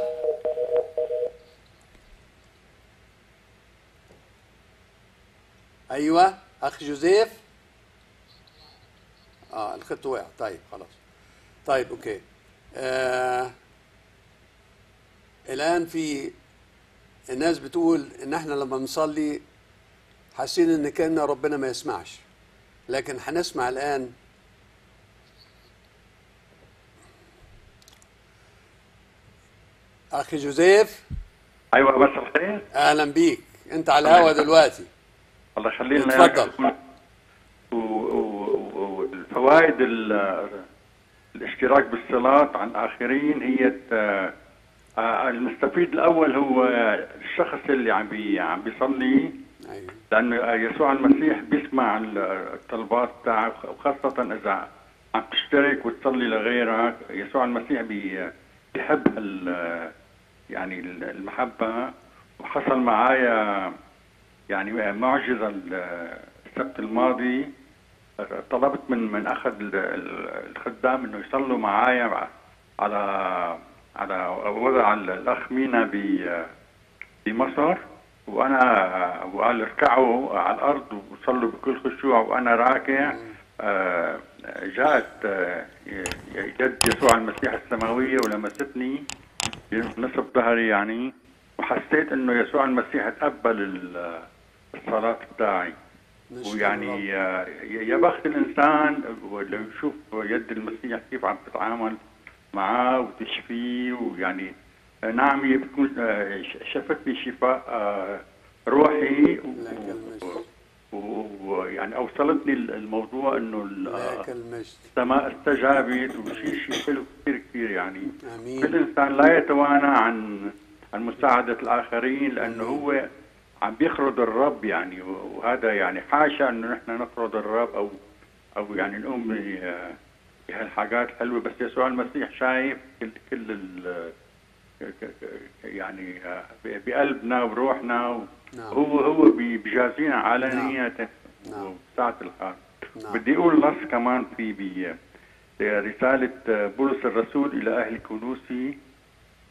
ايوه اخ جوزيف اه الخط وقع طيب خلاص طيب اوكي آه الان في الناس بتقول ان احنا لما بنصلي حاسين ان كان ربنا ما يسمعش لكن هنسمع الان اخي جوزيف ايوه بس الخير اهلا بيك انت على الهوا دلوقتي الله يخلي لنا اتفضل. و- و- و- والفوائد ال- الاشتراك بالصلاة عن الآخرين هي ت- آه، المستفيد الأول هو الشخص اللي عم بي عم بيصلي ايوه لأنه يسوع المسيح بيسمع ال- الطلبات تاعك وخاصة إذا عم تشترك وتصلي لغيرك يسوع المسيح بي بيحب ال- يعني المحبة وحصل معايا يعني معجزة ال- السبت الماضي طلبت من من اخذ ال- ال- الخدام انه يصلوا معايا على على وضع ال- الاخ مينا ب- بمصر وانا وقال اركعوا على الارض وصلوا بكل خشوع وانا راكع آه، جاءت آه، يد يسوع المسيح السماويه ولمستني بنصف ظهري يعني وحسيت انه يسوع المسيح تقبل ال- الصلاه بتاعي نشكر ويعني آه، يا بخت الانسان لو يشوف يد المسيح كيف عم تتعامل معاه وتشفيه ويعني آه، نعم هي بتكون آه، ش- شافت لي شفاء آه، روحي لك المجد ويعني اوصلتني الموضوع انه ال- آه، لك المجد السماء استجابت وشيء شيء حلو كثير كثير يعني كل امين انسان لا يتوانى عن عن مساعده الاخرين لانه هو عم بيخرج الرب يعني وهذا يعني حاشا انه نحن نطرد الرب او او يعني نقوم ب- بهالحاجات الحلوه بس يسوع المسيح شايف كل كل ال- ك- ك- يعني بقلبنا وبروحنا و- نعم. هو هو بي- بيجازينا علانية نعم. وساعة الحال نعم. بدي اقول نص كمان في بي رسالة بولس الرسول إلى أهل كولوسي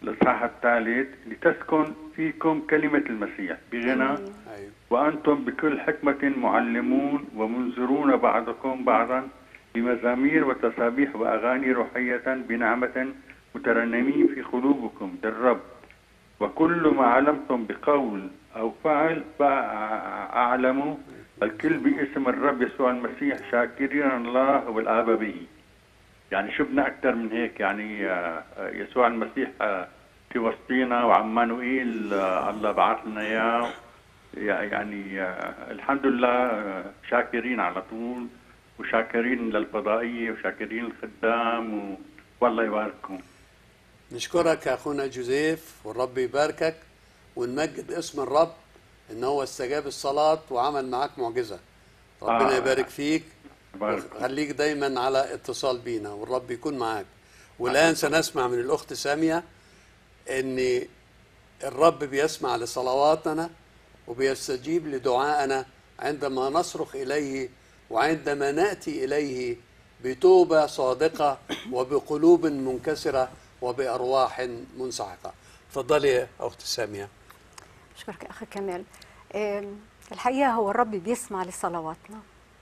الإصحاح الثالث لتسكن فيكم كلمة المسيح بغنى أيوه وأنتم بكل حكمة معلمون ومنذرون بعضكم بعضا بمزامير وتسابيح وأغاني روحية بنعمة مترنمين في قلوبكم للرب وكل ما علمتم بقول أو فعل فأعلموا الكل باسم الرب يسوع المسيح شاكرين الله والآب به يعني شو بدنا أكثر من هيك يعني آه، آه، يسوع المسيح آه، في وسطينا وعمانوئيل آه، الله بعث لنا إياه يعني آه، الحمد لله آه، شاكرين على طول وشاكرين للفضائية وشاكرين الخدام و... والله يبارككم نشكرك يا اخونا جوزيف والرب يباركك ونمجد اسم الرب ان هو استجاب الصلاه وعمل معاك معجزه ربنا آه. يبارك فيك يبارككم خليك دايما على اتصال بينا والرب يكون معاك والان سنسمع من الاخت ساميه ان الرب بيسمع لصلواتنا وبيستجيب لدعائنا عندما نصرخ اليه وعندما ناتي اليه بتوبه صادقه وبقلوب منكسره وبارواح منسحقه اتفضلي يا اخت ساميه أشكرك أخي كمال آم، الحقيقة هو الرب بيسمع لصلواتنا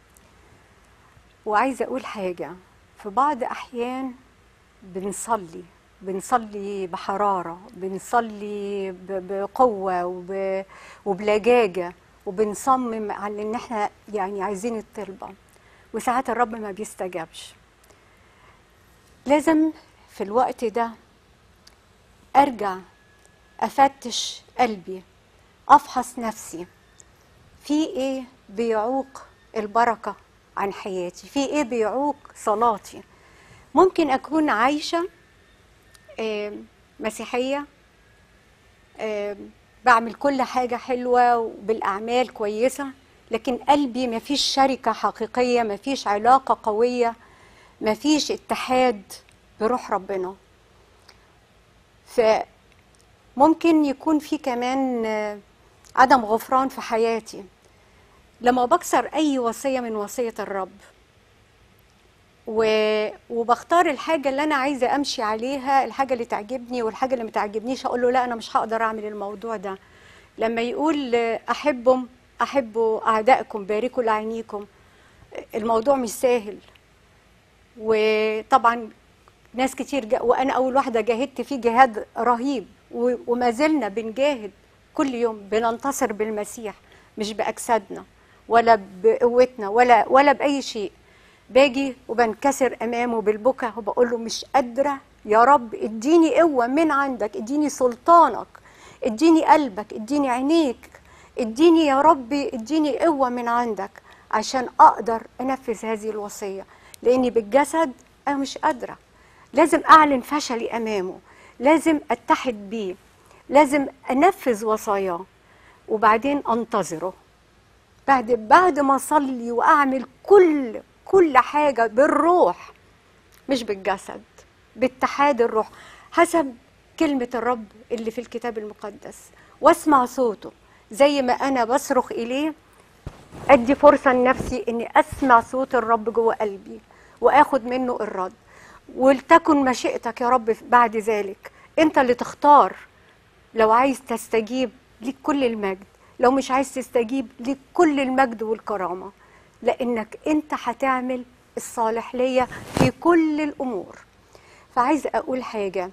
وعايزة أقول حاجة في بعض أحيان بنصلي بنصلي بحرارة بنصلي ب- بقوة وب- وبلجاجة وبنصمم على إن إحنا يعني عايزين الطلبة وساعات الرب ما بيستجابش لازم في الوقت ده أرجع أفتش قلبي أفحص نفسي في إيه بيعوق البركة عن حياتي في إيه بيعوق صلاتي ممكن أكون عايشة آم، مسيحية آم، بعمل كل حاجة حلوة وبالأعمال كويسة لكن قلبي مفيش شركة حقيقية مفيش علاقة قوية مفيش اتحاد بروح ربنا فممكن يكون في كمان آه، عدم غفران في حياتي لما بكسر أي وصية من وصية الرب و... وبختار الحاجة اللي أنا عايزة أمشي عليها الحاجة اللي تعجبني والحاجة اللي ما تعجبنيش أقول له لا أنا مش هقدر أعمل الموضوع ده لما يقول آه، أحبهم أحبوا أعدائكم باركوا لعينيكم الموضوع مش سهل وطبعا ناس كتير جا وانا اول واحده جاهدت فيه جهاد رهيب و- وما زلنا بنجاهد كل يوم بننتصر بالمسيح مش باجسادنا ولا بقوتنا ولا ولا باي شيء باجي وبنكسر امامه بالبكا وبقول له مش قادره يا رب اديني قوه من عندك اديني سلطانك اديني قلبك اديني عينيك اديني يا ربي اديني قوه من عندك عشان اقدر انفذ هذه الوصيه لاني بالجسد انا مش قادره لازم اعلن فشلي امامه لازم اتحد بيه لازم انفذ وصاياه وبعدين انتظره بعد بعد ما اصلي واعمل كل كل حاجه بالروح مش بالجسد باتحاد الروح حسب كلمة الرب اللي في الكتاب المقدس واسمع صوته زي ما أنا بصرخ إليه أدي فرصة لنفسي إني أسمع صوت الرب جوه قلبي وآخد منه الرد ولتكن مشيئتك يا رب بعد ذلك أنت اللي تختار لو عايز تستجيب ليك كل المجد لو مش عايز تستجيب ليك كل المجد والكرامة لأنك أنت هتعمل الصالح ليا في كل الأمور فعايزة أقول حاجة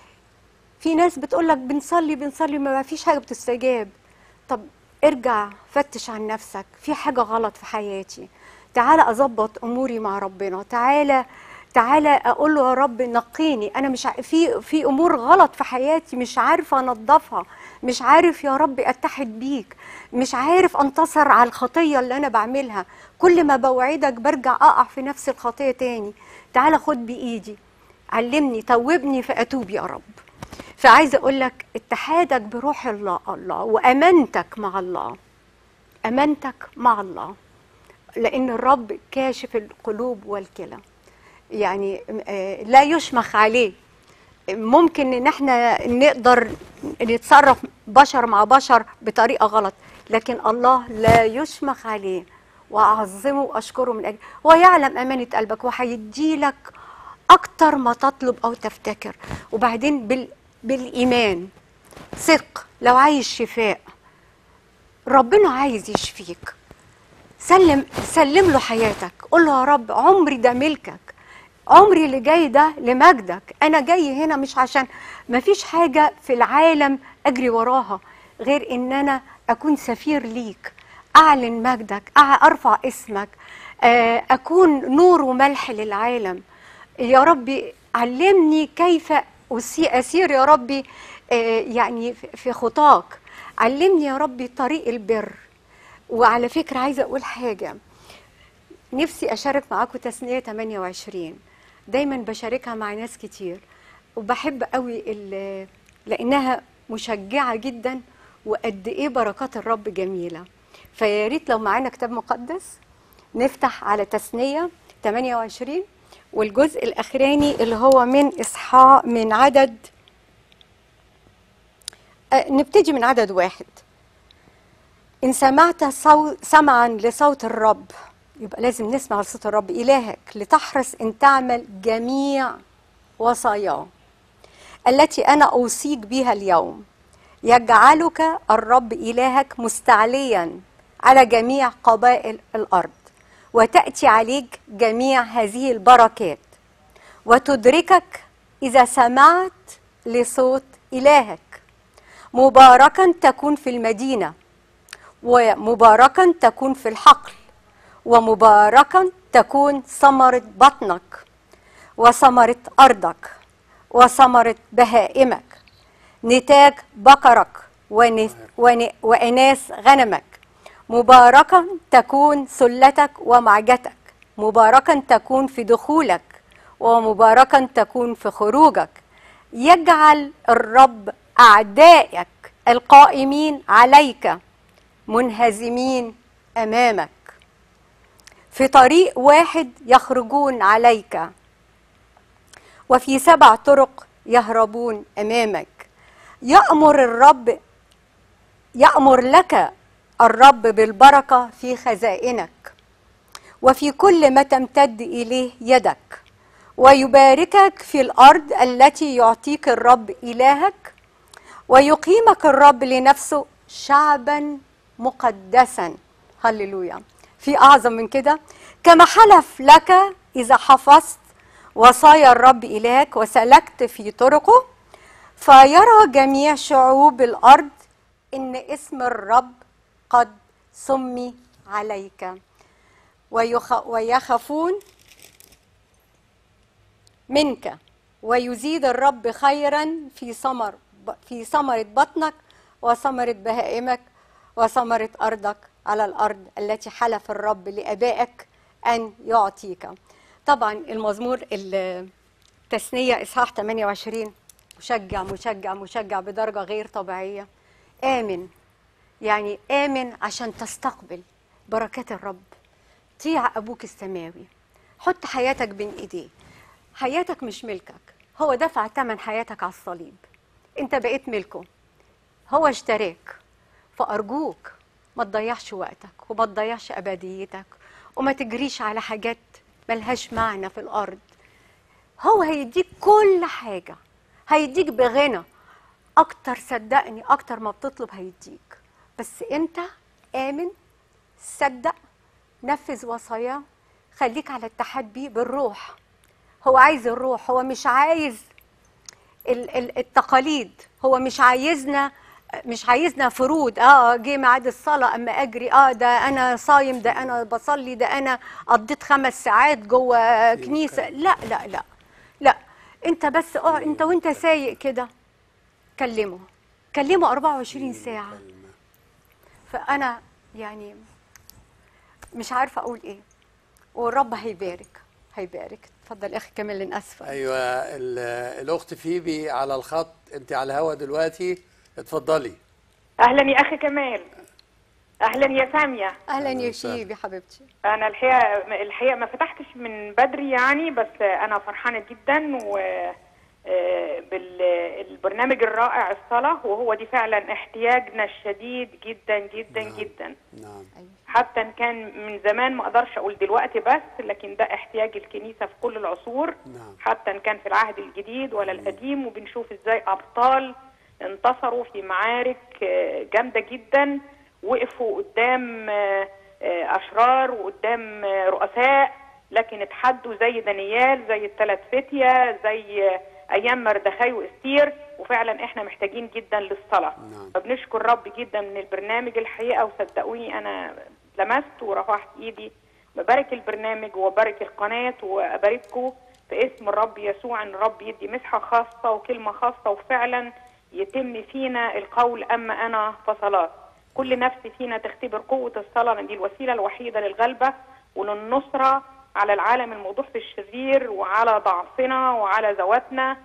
في ناس بتقولك بنصلي بنصلي ما فيش حاجة بتستجاب طب ارجع فتش عن نفسك في حاجة غلط في حياتي تعالى أظبط أموري مع ربنا تعالى تعالى أقول له يا رب نقيني أنا مش ع- في في أمور غلط في حياتي مش عارفة أنظفها مش عارف يا رب أتحد بيك مش عارف أنتصر على الخطية اللي أنا بعملها كل ما بوعدك برجع أقع في نفس الخطية تاني تعالى خد بإيدي علمني توبني فأتوب يا رب فعايزه اقول لك اتحادك بروح الله الله وامانتك مع الله امانتك مع الله لان الرب كاشف القلوب والكلى يعني آه، لا يشمخ عليه ممكن ان احنا نقدر نتصرف بشر مع بشر بطريقه غلط لكن الله لا يشمخ عليه واعظمه واشكره من اجل هو يعلم امانه قلبك وهيديلك اكتر ما تطلب او تفتكر وبعدين بال بالايمان ثق لو عايز شفاء ربنا عايز يشفيك سلم سلم له حياتك قول له يا رب عمري ده ملكك عمري اللي جاي ده لمجدك انا جاي هنا مش عشان ما فيش حاجه في العالم اجري وراها غير ان انا اكون سفير ليك اعلن مجدك أع- ارفع اسمك آه، اكون نور وملح للعالم يا ربي علمني كيف أسي- اسير يا ربي آه، يعني في- في خطاك علمني يا ربي طريق البر وعلى فكره عايزه اقول حاجه نفسي اشارك معاكم تسنيه 28 دايما بشاركها مع ناس كتير وبحب قوي ال- لانها مشجعه جدا وقد ايه بركات الرب جميله فيا ريت لو معانا كتاب مقدس نفتح على تسنيه 28 والجزء الاخراني اللي هو من اصحاء من عدد أه، نبتدي من عدد واحد إن سمعت صو... سمعا لصوت الرب يبقى لازم نسمع لصوت الرب إلهك لتحرص أن تعمل جميع وصاياه التي أنا أوصيك بها اليوم يجعلك الرب إلهك مستعليا على جميع قبائل الأرض وتأتي عليك جميع هذه البركات وتدركك إذا سمعت لصوت إلهك مباركا تكون في المدينه ومباركا تكون في الحقل ومباركا تكون ثمرة بطنك وثمرة أرضك وثمرة بهائمك نتاج بقرك ونس- ون- وإناث غنمك مباركا تكون سلتك ومعجتك مباركا تكون في دخولك ومباركا تكون في خروجك يجعل الرب أعدائك القائمين عليك منهزمين امامك في طريق واحد يخرجون عليك وفي سبع طرق يهربون امامك يامر الرب يامر لك الرب بالبركه في خزائنك وفي كل ما تمتد اليه يدك ويباركك في الارض التي يعطيك الرب الهك ويقيمك الرب لنفسه شعبا مقدسا هللويا في اعظم من كده كما حلف لك اذا حفظت وصايا الرب الهك وسلكت في طرقه فيرى جميع شعوب الارض ان اسم الرب قد سمي عليك ويخ ويخافون منك ويزيد الرب خيرا في ثمر في ثمرة بطنك وثمرة بهائمك وثمرة أرضك على الأرض التي حلف الرب لآبائك أن يعطيك طبعا المزمور التثنية إصحاح 28 مشجع مشجع مشجع بدرجة غير طبيعية آمن يعني آمن عشان تستقبل بركات الرب طيع أبوك السماوي حط حياتك بين إيديه حياتك مش ملكك هو دفع ثمن حياتك على الصليب انت بقيت ملكه هو اشتراك فأرجوك ما تضيعش وقتك وما تضيعش أبديتك وما تجريش على حاجات ملهاش معنى في الأرض هو هيديك كل حاجة هيديك بغنى أكتر صدقني أكتر ما بتطلب هيديك بس أنت آمن صدق نفذ وصاياه خليك على اتحاد بيه بالروح هو عايز الروح هو مش عايز ال- ال- التقاليد هو مش عايزنا مش عايزنا فروض اه جه ميعاد الصلاه اما اجري اه ده انا صايم ده انا بصلي ده انا قضيت خمس ساعات جوه كنيسه لا لا لا لا انت بس اه انت وانت سايق كده كلمه كلمه 24 ساعه فانا يعني مش عارفه اقول ايه والرب هيبارك هيبارك اتفضل اخي كامل انا اسفه ايوه ال- الاخت فيبي على الخط انت على الهوا دلوقتي اتفضلي اهلا يا اخي كمال اهلا يا ساميه اهلا يا وسهلا. شيبي حبيبتي انا الحقيقه الحقيقه ما فتحتش من بدري يعني بس انا فرحانه جدا و آه، بالبرنامج الرائع الصلاة وهو دي فعلا احتياجنا الشديد جدا جدا نعم. جدا نعم حتى ان كان من زمان ما اقدرش اقول دلوقتي بس لكن ده احتياج الكنيسه في كل العصور نعم. حتى ان كان في العهد الجديد ولا القديم وبنشوف ازاي ابطال انتصروا في معارك آه، جامده جدا وقفوا قدام آه، آه، اشرار وقدام آه، رؤساء لكن اتحدوا زي دانيال زي الثلاث فتيه زي آه، ايام مردخاي واستير وفعلا احنا محتاجين جدا للصلاه نعم. فبنشكر رب جدا من البرنامج الحقيقه وصدقوني انا لمست ورفعت ايدي ببارك البرنامج وبارك القناه وابارككم في اسم الرب يسوع ان الرب يدي مسحه خاصه وكلمه خاصه وفعلا يتم فينا القول اما انا فصلات كل نفس فينا تختبر قوه الصلاه لان دي الوسيله الوحيده للغلبه وللنصره على العالم الموضوع في الشرير وعلى ضعفنا وعلى ذواتنا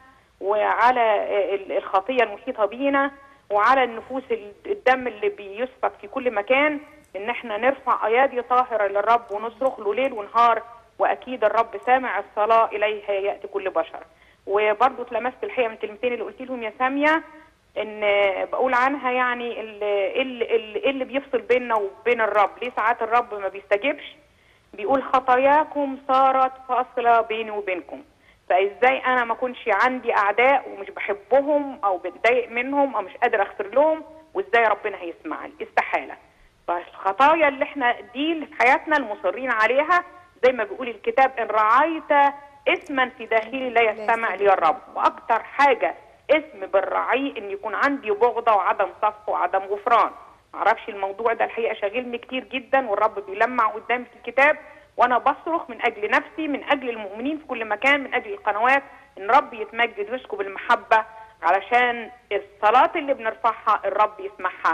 وعلى ال- الخطيه المحيطه بينا وعلى النفوس ال- الدم اللي بيسفك في كل مكان ان احنا نرفع ايادي طاهره للرب ونصرخ له ليل ونهار واكيد الرب سامع الصلاه اليه ياتي كل بشر وبرضه اتلمست الحقيقه من الكلمتين اللي قلت لهم يا ساميه ان بقول عنها يعني ال- ال- ال- اللي بيفصل بيننا وبين الرب ليه ساعات الرب ما بيستجيبش بيقول خطاياكم صارت فاصله بيني وبينكم فازاي انا ما اكونش عندي اعداء ومش بحبهم او بتضايق منهم او مش قادر اغفر لهم وازاي ربنا هيسمعني استحاله فالخطايا اللي احنا دي اللي في حياتنا المصرين عليها زي ما بيقول الكتاب ان رعيت اسما في داخلي لا يستمع لي الرب واكتر حاجه اسم بالرعي ان يكون عندي بغضه وعدم صفح وعدم غفران معرفش الموضوع ده الحقيقه شاغلني كتير جدا والرب بيلمع قدامي في الكتاب وانا بصرخ من اجل نفسي من اجل المؤمنين في كل مكان من اجل القنوات ان رب يتمجد ويسكب المحبه علشان الصلاه اللي بنرفعها الرب يسمعها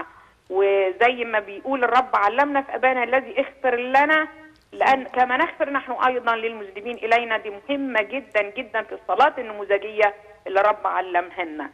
وزي ما بيقول الرب علمنا في ابانا الذي اغفر لنا لان كما نغفر نحن ايضا للمذنبين الينا دي مهمه جدا جدا في الصلاه النموذجيه اللي الرب علمها لنا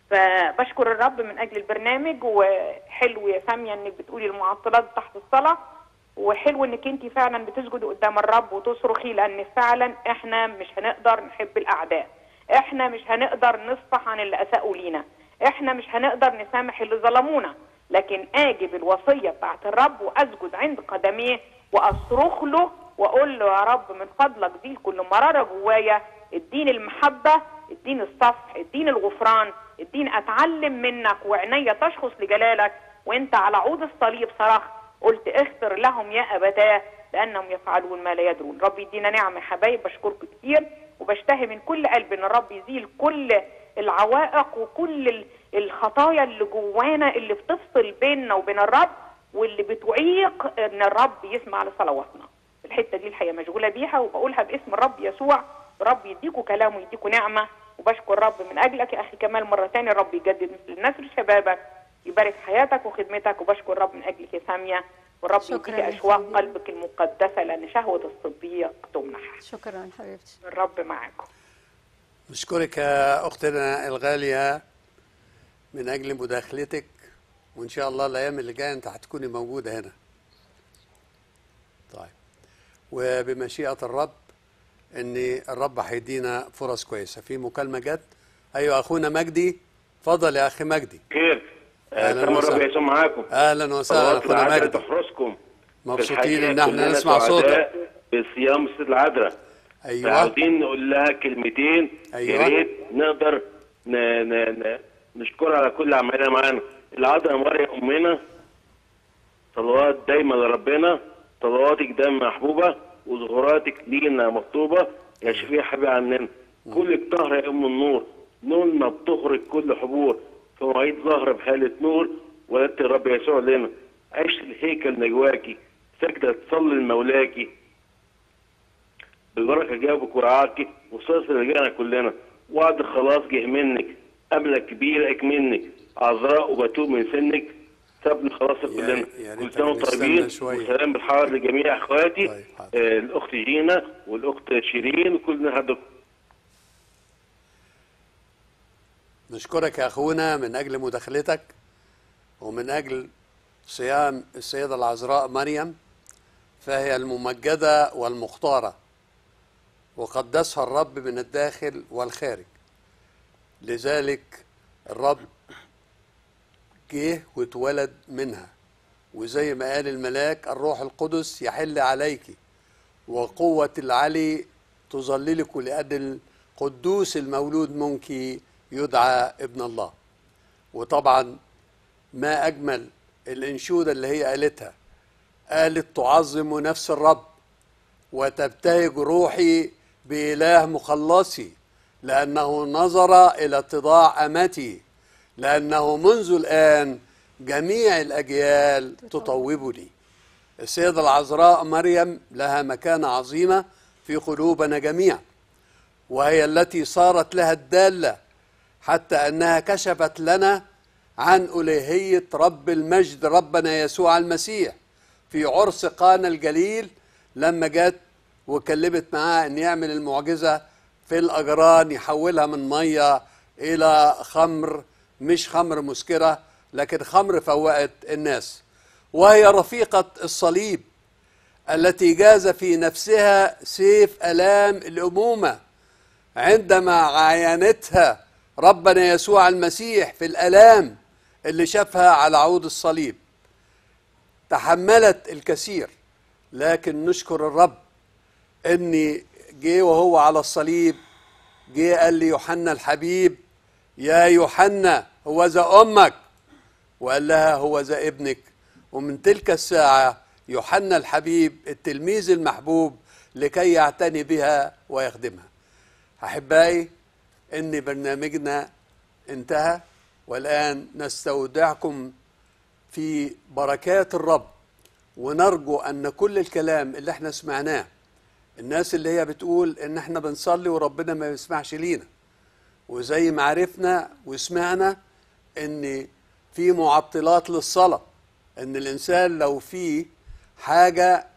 فبشكر الرب من اجل البرنامج وحلو يا ساميه انك بتقولي المعطلات تحت الصلاه وحلو انك انت فعلا بتسجدي قدام الرب وتصرخي لان فعلا احنا مش هنقدر نحب الاعداء احنا مش هنقدر نصفح عن اللي اساءوا لينا احنا مش هنقدر نسامح اللي ظلمونا لكن اجب الوصيه بتاعت الرب واسجد عند قدميه واصرخ له واقول له يا رب من فضلك دي كل مراره جوايا اديني المحبه اديني الصفح اديني الغفران اديني اتعلم منك وعينيا تشخص لجلالك وانت على عود الصليب صرخ قلت اغفر لهم يا ابتاه لانهم يفعلون ما لا يدرون رب يدينا نعمه يا حبايب بشكركم كتير وبشتهي من كل قلب ان الرب يزيل كل العوائق وكل ال- الخطايا اللي جوانا اللي بتفصل بيننا وبين الرب واللي بتعيق ان الرب يسمع لصلواتنا الحته دي الحقيقه مشغوله بيها وبقولها باسم الرب يسوع الرب يديكوا كلام ويديكوا نعمه وبشكر الرب من اجلك يا اخي كمال مره ثانيه الرب يجدد مثل النسر شبابك يبارك حياتك وخدمتك وبشكر الرب من اجلك يا ساميه والرب شكراً يديك يا اشواق حبيبي. قلبك المقدسه لان شهوه الصديق تمنح شكرا حبيبتي الرب معاكم نشكرك يا أختنا الغالية من أجل مداخلتك وإن شاء الله الأيام اللي جاية أنت هتكوني موجودة هنا طيب وبمشيئة الرب إن الرب هيدينا فرص كويسة في مكالمة جت أيوة أخونا مجدي اتفضل يا أخي مجدي خير أهلاً سلام الرب وسهلاً. يسوع معاكم أهلا وسهلا صلوات أخونا العذراء مجدي تحرسكم مبسوطين الحقيقة إن احنا كلنا نسمع سعداء صوتك بصيام الست العذراء أيوة عاوزين نقول لها كلمتين أيوة. يا ريت نقدر ن... ن... ن... نشكرها على كل عملها معانا العذراء مريم امنا صلوات دايما لربنا صلواتك دايما محبوبه وظهوراتك لينا مطلوبه يا شفيع حبيب عننا كلك طهر يا ام النور نورنا بتخرج كل حبور في مواعيد ظهر بحاله نور ولدت الرب يسوع لنا عشت الهيكل نجواكي سجدة تصلي لمولاكي ببركة جابك ورعاكي وصلت رجعنا كلنا وعد خلاص جه منك أملة كبيرة منك عذراء وبتوب من سنك سابني خلاص يا- كلنا يا كل ريتك سنة وانتم نستنى طيبين شوية. وسلام بالحار لجميع اخواتي طيب، حاضر. آه الاخت جينا والاخت شيرين وكلنا هدوك نشكرك يا أخونا من أجل مداخلتك ومن أجل صيام السيدة العذراء مريم فهي الممجدة والمختارة وقدسها الرب من الداخل والخارج لذلك الرب جه واتولد منها وزي ما قال الملاك الروح القدس يحل عليك وقوة العلي تظللك لأن القدوس المولود منك يدعى ابن الله وطبعا ما أجمل الإنشودة اللي هي قالتها قالت تعظم نفس الرب وتبتهج روحي بإله مخلصي لأنه نظر إلى اتضاع أمتي لأنه منذ الآن جميع الأجيال تطوبني السيدة العذراء مريم لها مكانة عظيمة في قلوبنا جميعا وهي التي صارت لها الدالة حتى أنها كشفت لنا عن ألوهية رب المجد ربنا يسوع المسيح في عرس قانا الجليل لما جت وكلمت معاه أن يعمل المعجزة في الأجران يحولها من مية إلى خمر مش خمر مسكرة لكن خمر فوقت الناس وهي رفيقة الصليب التي جاز في نفسها سيف ألام الأمومة عندما عاينتها ربنا يسوع المسيح في الألام اللي شافها على عود الصليب تحملت الكثير لكن نشكر الرب اني جه وهو على الصليب جه قال لي يوحنا الحبيب يا يوحنا هو ذا امك وقال لها هو ذا ابنك ومن تلك الساعه يوحنا الحبيب التلميذ المحبوب لكي يعتني بها ويخدمها احبائي ان برنامجنا انتهى والان نستودعكم في بركات الرب ونرجو ان كل الكلام اللي احنا سمعناه الناس اللي هي بتقول ان احنا بنصلي وربنا ما بيسمعش لينا وزي ما عرفنا وسمعنا ان في معطلات للصلاه ان الانسان لو في حاجه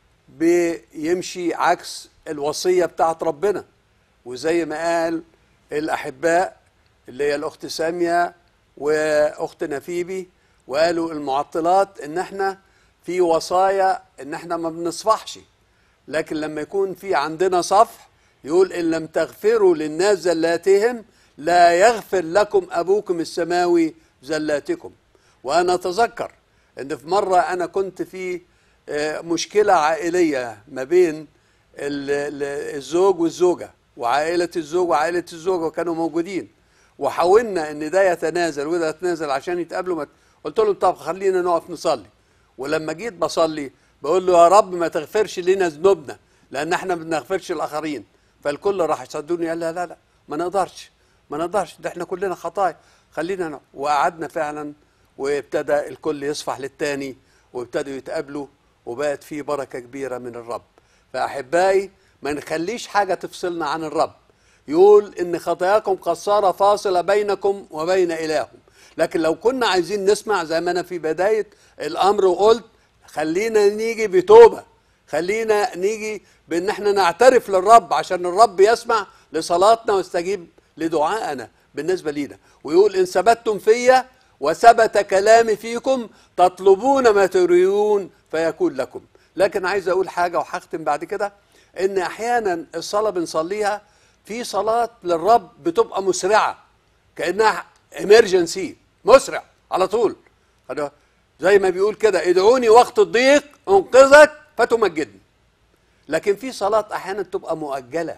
بيمشي عكس الوصيه بتاعت ربنا وزي ما قال الاحباء اللي هي الاخت ساميه واخت نفيبي وقالوا المعطلات ان احنا في وصايا ان احنا ما بنصفحش لكن لما يكون في عندنا صفح يقول ان لم تغفروا للناس زلاتهم لا يغفر لكم ابوكم السماوي زلاتكم وانا اتذكر ان في مره انا كنت في آه، مشكله عائليه ما بين ال- ال- الزوج والزوجه وعائله الزوج وعائله الزوجه كانوا موجودين وحاولنا ان ده يتنازل وده يتنازل عشان يتقابلوا مت... قلت لهم طب خلينا نقف نصلي ولما جيت بصلي بقول له يا رب ما تغفرش لنا ذنوبنا لان احنا ما بنغفرش الاخرين فالكل راح يصدوني قال لا لا لا ما نقدرش ما نقدرش ده احنا كلنا خطايا خلينا ن... وقعدنا فعلا وابتدى الكل يصفح للتاني وابتدوا يتقابلوا وبقت في بركه كبيره من الرب فاحبائي ما نخليش حاجه تفصلنا عن الرب يقول ان خطاياكم قصاره فاصله بينكم وبين الهكم لكن لو كنا عايزين نسمع زي ما انا في بدايه الامر وقلت خلينا نيجي بتوبه خلينا نيجي بان احنا نعترف للرب عشان الرب يسمع لصلاتنا ويستجيب لدعائنا بالنسبه لينا ويقول ان ثبتتم فيا وثبت كلامي فيكم تطلبون ما تريدون فيكون لكم لكن عايز اقول حاجه وهختم بعد كده ان احيانا الصلاه بنصليها في صلاه للرب بتبقى مسرعه كانها امرجنسي مسرع على طول خدوا- زي ما بيقول كده ادعوني وقت الضيق انقذك فتمجدني لكن في صلاه احيانا تبقى مؤجله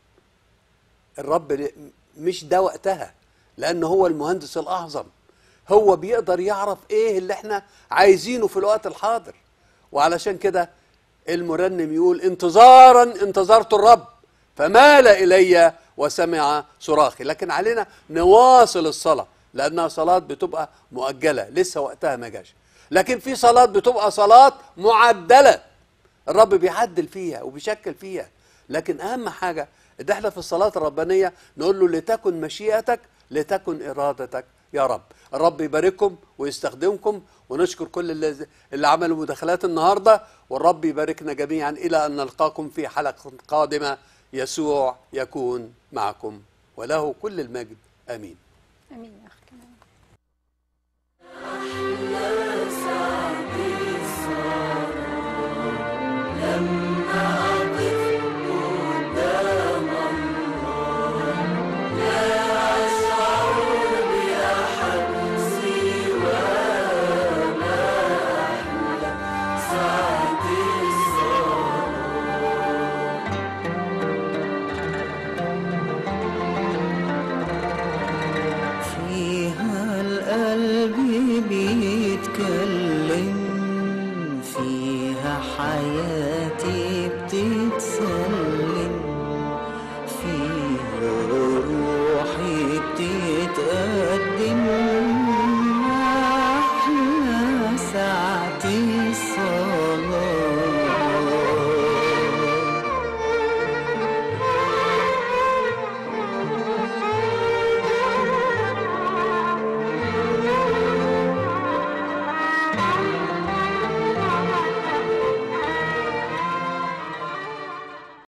الرب ل- مش ده وقتها لان هو المهندس الاعظم هو بيقدر يعرف ايه اللي احنا عايزينه في الوقت الحاضر وعلشان كده المرنم يقول انتظارا انتظرت الرب فمال الي وسمع صراخي لكن علينا نواصل الصلاه لانها صلاه بتبقى مؤجله لسه وقتها ما جاش لكن في صلاه بتبقى صلاه معدله الرب بيعدل فيها وبيشكل فيها لكن اهم حاجه ان احنا في الصلاه الربانيه نقول له لتكن مشيئتك لتكن ارادتك يا رب الرب يبارككم ويستخدمكم ونشكر كل اللي, اللي عملوا مداخلات النهارده والرب يباركنا جميعا الى ان نلقاكم في حلقه قادمه يسوع يكون معكم وله كل المجد امين امين يا اخي كمان